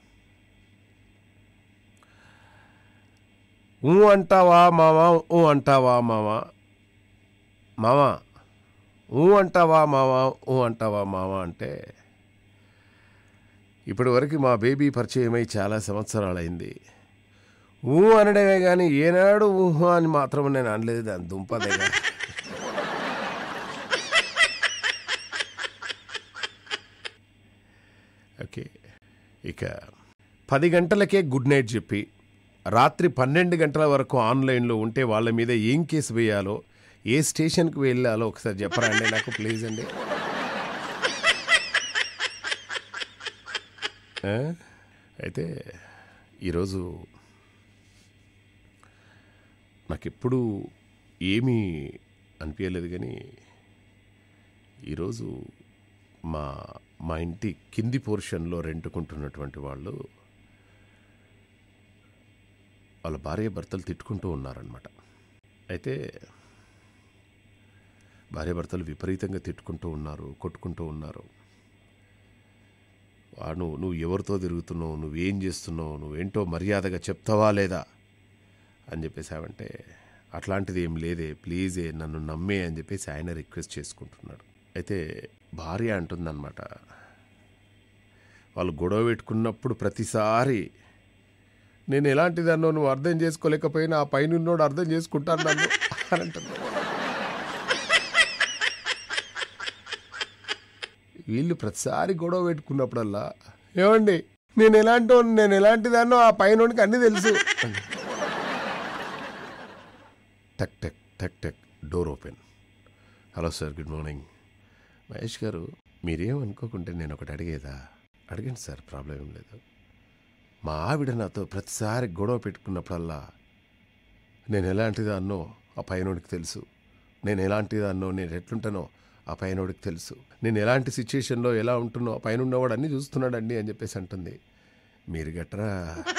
ఊ అంటావా మావా ఊ అంటావా మావా మావా ఊ అంటావా మావా ఊ అంటావా మావా అంటే ఇప్పటి వరకు మా బేబీ పరిచయమై చాలా సంవత్సరాలైంది ఊ అనడమే కానీ ఏనాడు ఊహ అని మాత్రం నేను అనలేదు దాని దుంపదేగా ఓకే ఇక పది గంటలకే గుడ్ నైట్ చెప్పి రాత్రి పన్నెండు గంటల వరకు ఆన్లైన్లో ఉంటే వాళ్ళ మీద ఏం కేసు వేయాలో ఏ స్టేషన్కి వెళ్ళాలో ఒకసారి చెప్పరా అండి నాకు ప్లీజ్ అండి ఆ? అయితే ఈరోజు నాకు ఎప్పుడు ఏమీ అనిపించలేదు కానీ ఈరోజు మా మా ఇంటి కింది పోర్షన్లో రెంటుకుంటున్నటువంటి వాళ్ళు వాళ్ళ భార్య భర్తలు తిట్టుకుంటూ ఉన్నారనమాట అయితే భార్య భర్తలు విపరీతంగా తిట్టుకుంటూ ఉన్నారు కొట్టుకుంటూ ఉన్నారు "వా, నువ్వు నువ్వు ఎవరితో తిరుగుతున్నావు నువ్వేం చేస్తున్నావు నువ్వేంటో మర్యాదగా చెప్తావా లేదా అని చెప్పేసి ఆవంటే అట్లాంటిది ఏం లేదే ప్లీజే నన్ను నమ్మే అని చెప్పేసి ఆయన రిక్వెస్ట్ చేసుకుంటున్నాడు అయితే భార్య అంటుందన్నమాట వాళ్ళు గొడవ పెట్టుకున్నప్పుడు ప్రతిసారి నేను ఎలాంటి దాన్నో నువ్వు అర్థం చేసుకోలేకపోయినా ఆ పైన ఉన్నోడు అర్థం చేసుకుంటాను నన్ను అని అంటుంది వీళ్ళు ప్రతిసారి గొడవ పెట్టుకున్నప్పుడల్లా ఏమండి నేను ఎలాంటి వాడిని, నేను ఎలాంటి దాన్నో ఆ పైనోడికి అన్నీ తెలుసు టక్ టక్ టక్ టక్ door open hello sir good morning Mahesh గారు మీరేమనుకోకుంటే నేను ఒకటి అడిగేదా అడగండి సార్ ప్రాబ్లం ఏం లేదు మా ఆవిడ నాతో ప్రతిసారి గొడవ పెట్టుకున్నప్పుడల్లా నేను ఎలాంటిదాన్నో ఆ పైనోడికి తెలుసు నేను ఎలాంటిదాన్నో నేను ఎట్లుంటానో ఆ పైనోడికి తెలుసు నేను ఎలాంటి సిచ్యుయేషన్లో ఎలా ఉంటున్నో ఆ పైన ఉన్నవాడు అన్నీ చూస్తున్నాడండి అని చెప్పేసి అంటుంది మీరు గట్రా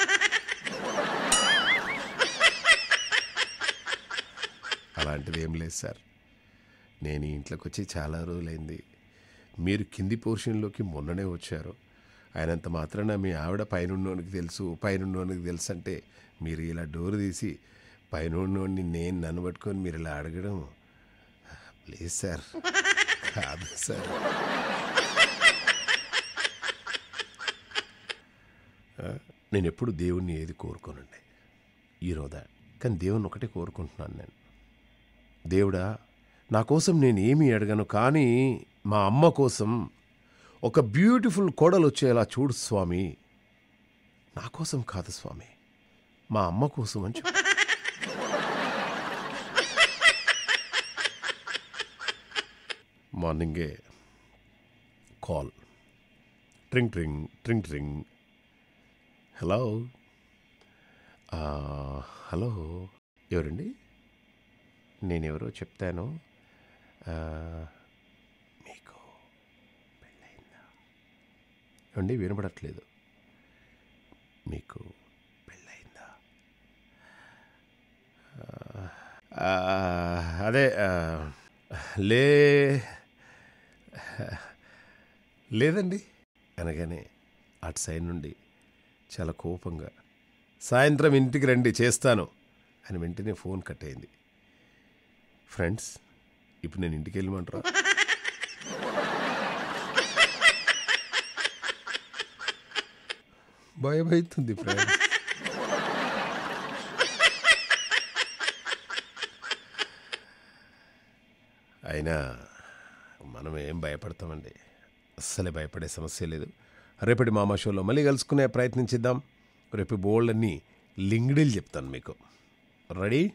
అలాంటిది ఏం లేదు సార్ నేను ఈ ఇంట్లోకి వచ్చి చాలా రోజులైంది మీరు కింది పోర్షన్లోకి మొన్ననే వచ్చారు ఆయనంత మాత్రాన మీ ఆవిడ పైనున్నోనికి తెలుసు పైనున్నోనికి తెలుసు అంటే మీరు ఇలా డోర్ తీసి పైనున్నోడిని నేను నన్ను పట్టుకొని మీరు ఇలా అడగడం ప్లీజ్ సార్ కాదు సార్ ఆ, నేను ఎప్పుడు దేవుణ్ణి ఏది కోరుకోనండి ఈరోజా కానీ దేవుణ్ణి ఒకటే కోరుకుంటున్నాను నేను దేవుడా నా కోసం నేను ఏమీ అడగను కానీ మా అమ్మ కోసం ఒక బ్యూటిఫుల్ కోడలు వచ్చేలా చూడు స్వామి నా కోసం కాదు స్వామి మా అమ్మ కోసం అని చెప్పు మార్నింగే కాల్ ట్రింగ్ ట్రింగ్ ట్రింగ్ ట్రింగ్ హలో ఆ, హలో ఎవరండి నేనెవరో చెప్తాను ఆ, మీకు పెళ్ళయిందా ఏమండి వినపడట్లేదు మీకు పెళ్ళయిందా ఆ, అదే ఆ, లే లేదండి అనగానే అటు సైడ్ నుండి చాలా కోపంగా సాయంత్రం ఇంటికి రండి చేస్తాను అని వెంటనే ఫోన్ కట్ అయింది ఫ్రెండ్స్ ఇప్పుడు నేను ఇంటికి వెళ్ళమంటారా భయం అవుతుంది ఫ్రెండ్స్ అయినా మనం ఏం భయపడతామండి అస్సలే భయపడే సమస్య లేదు రేపటి మామా షోలో మళ్ళీ కలుసుకునే ప్రయత్నించిద్దాం రేపు బోల్డ్ అన్ని లింగ్డీలు చెప్తాను మీకు రెడీ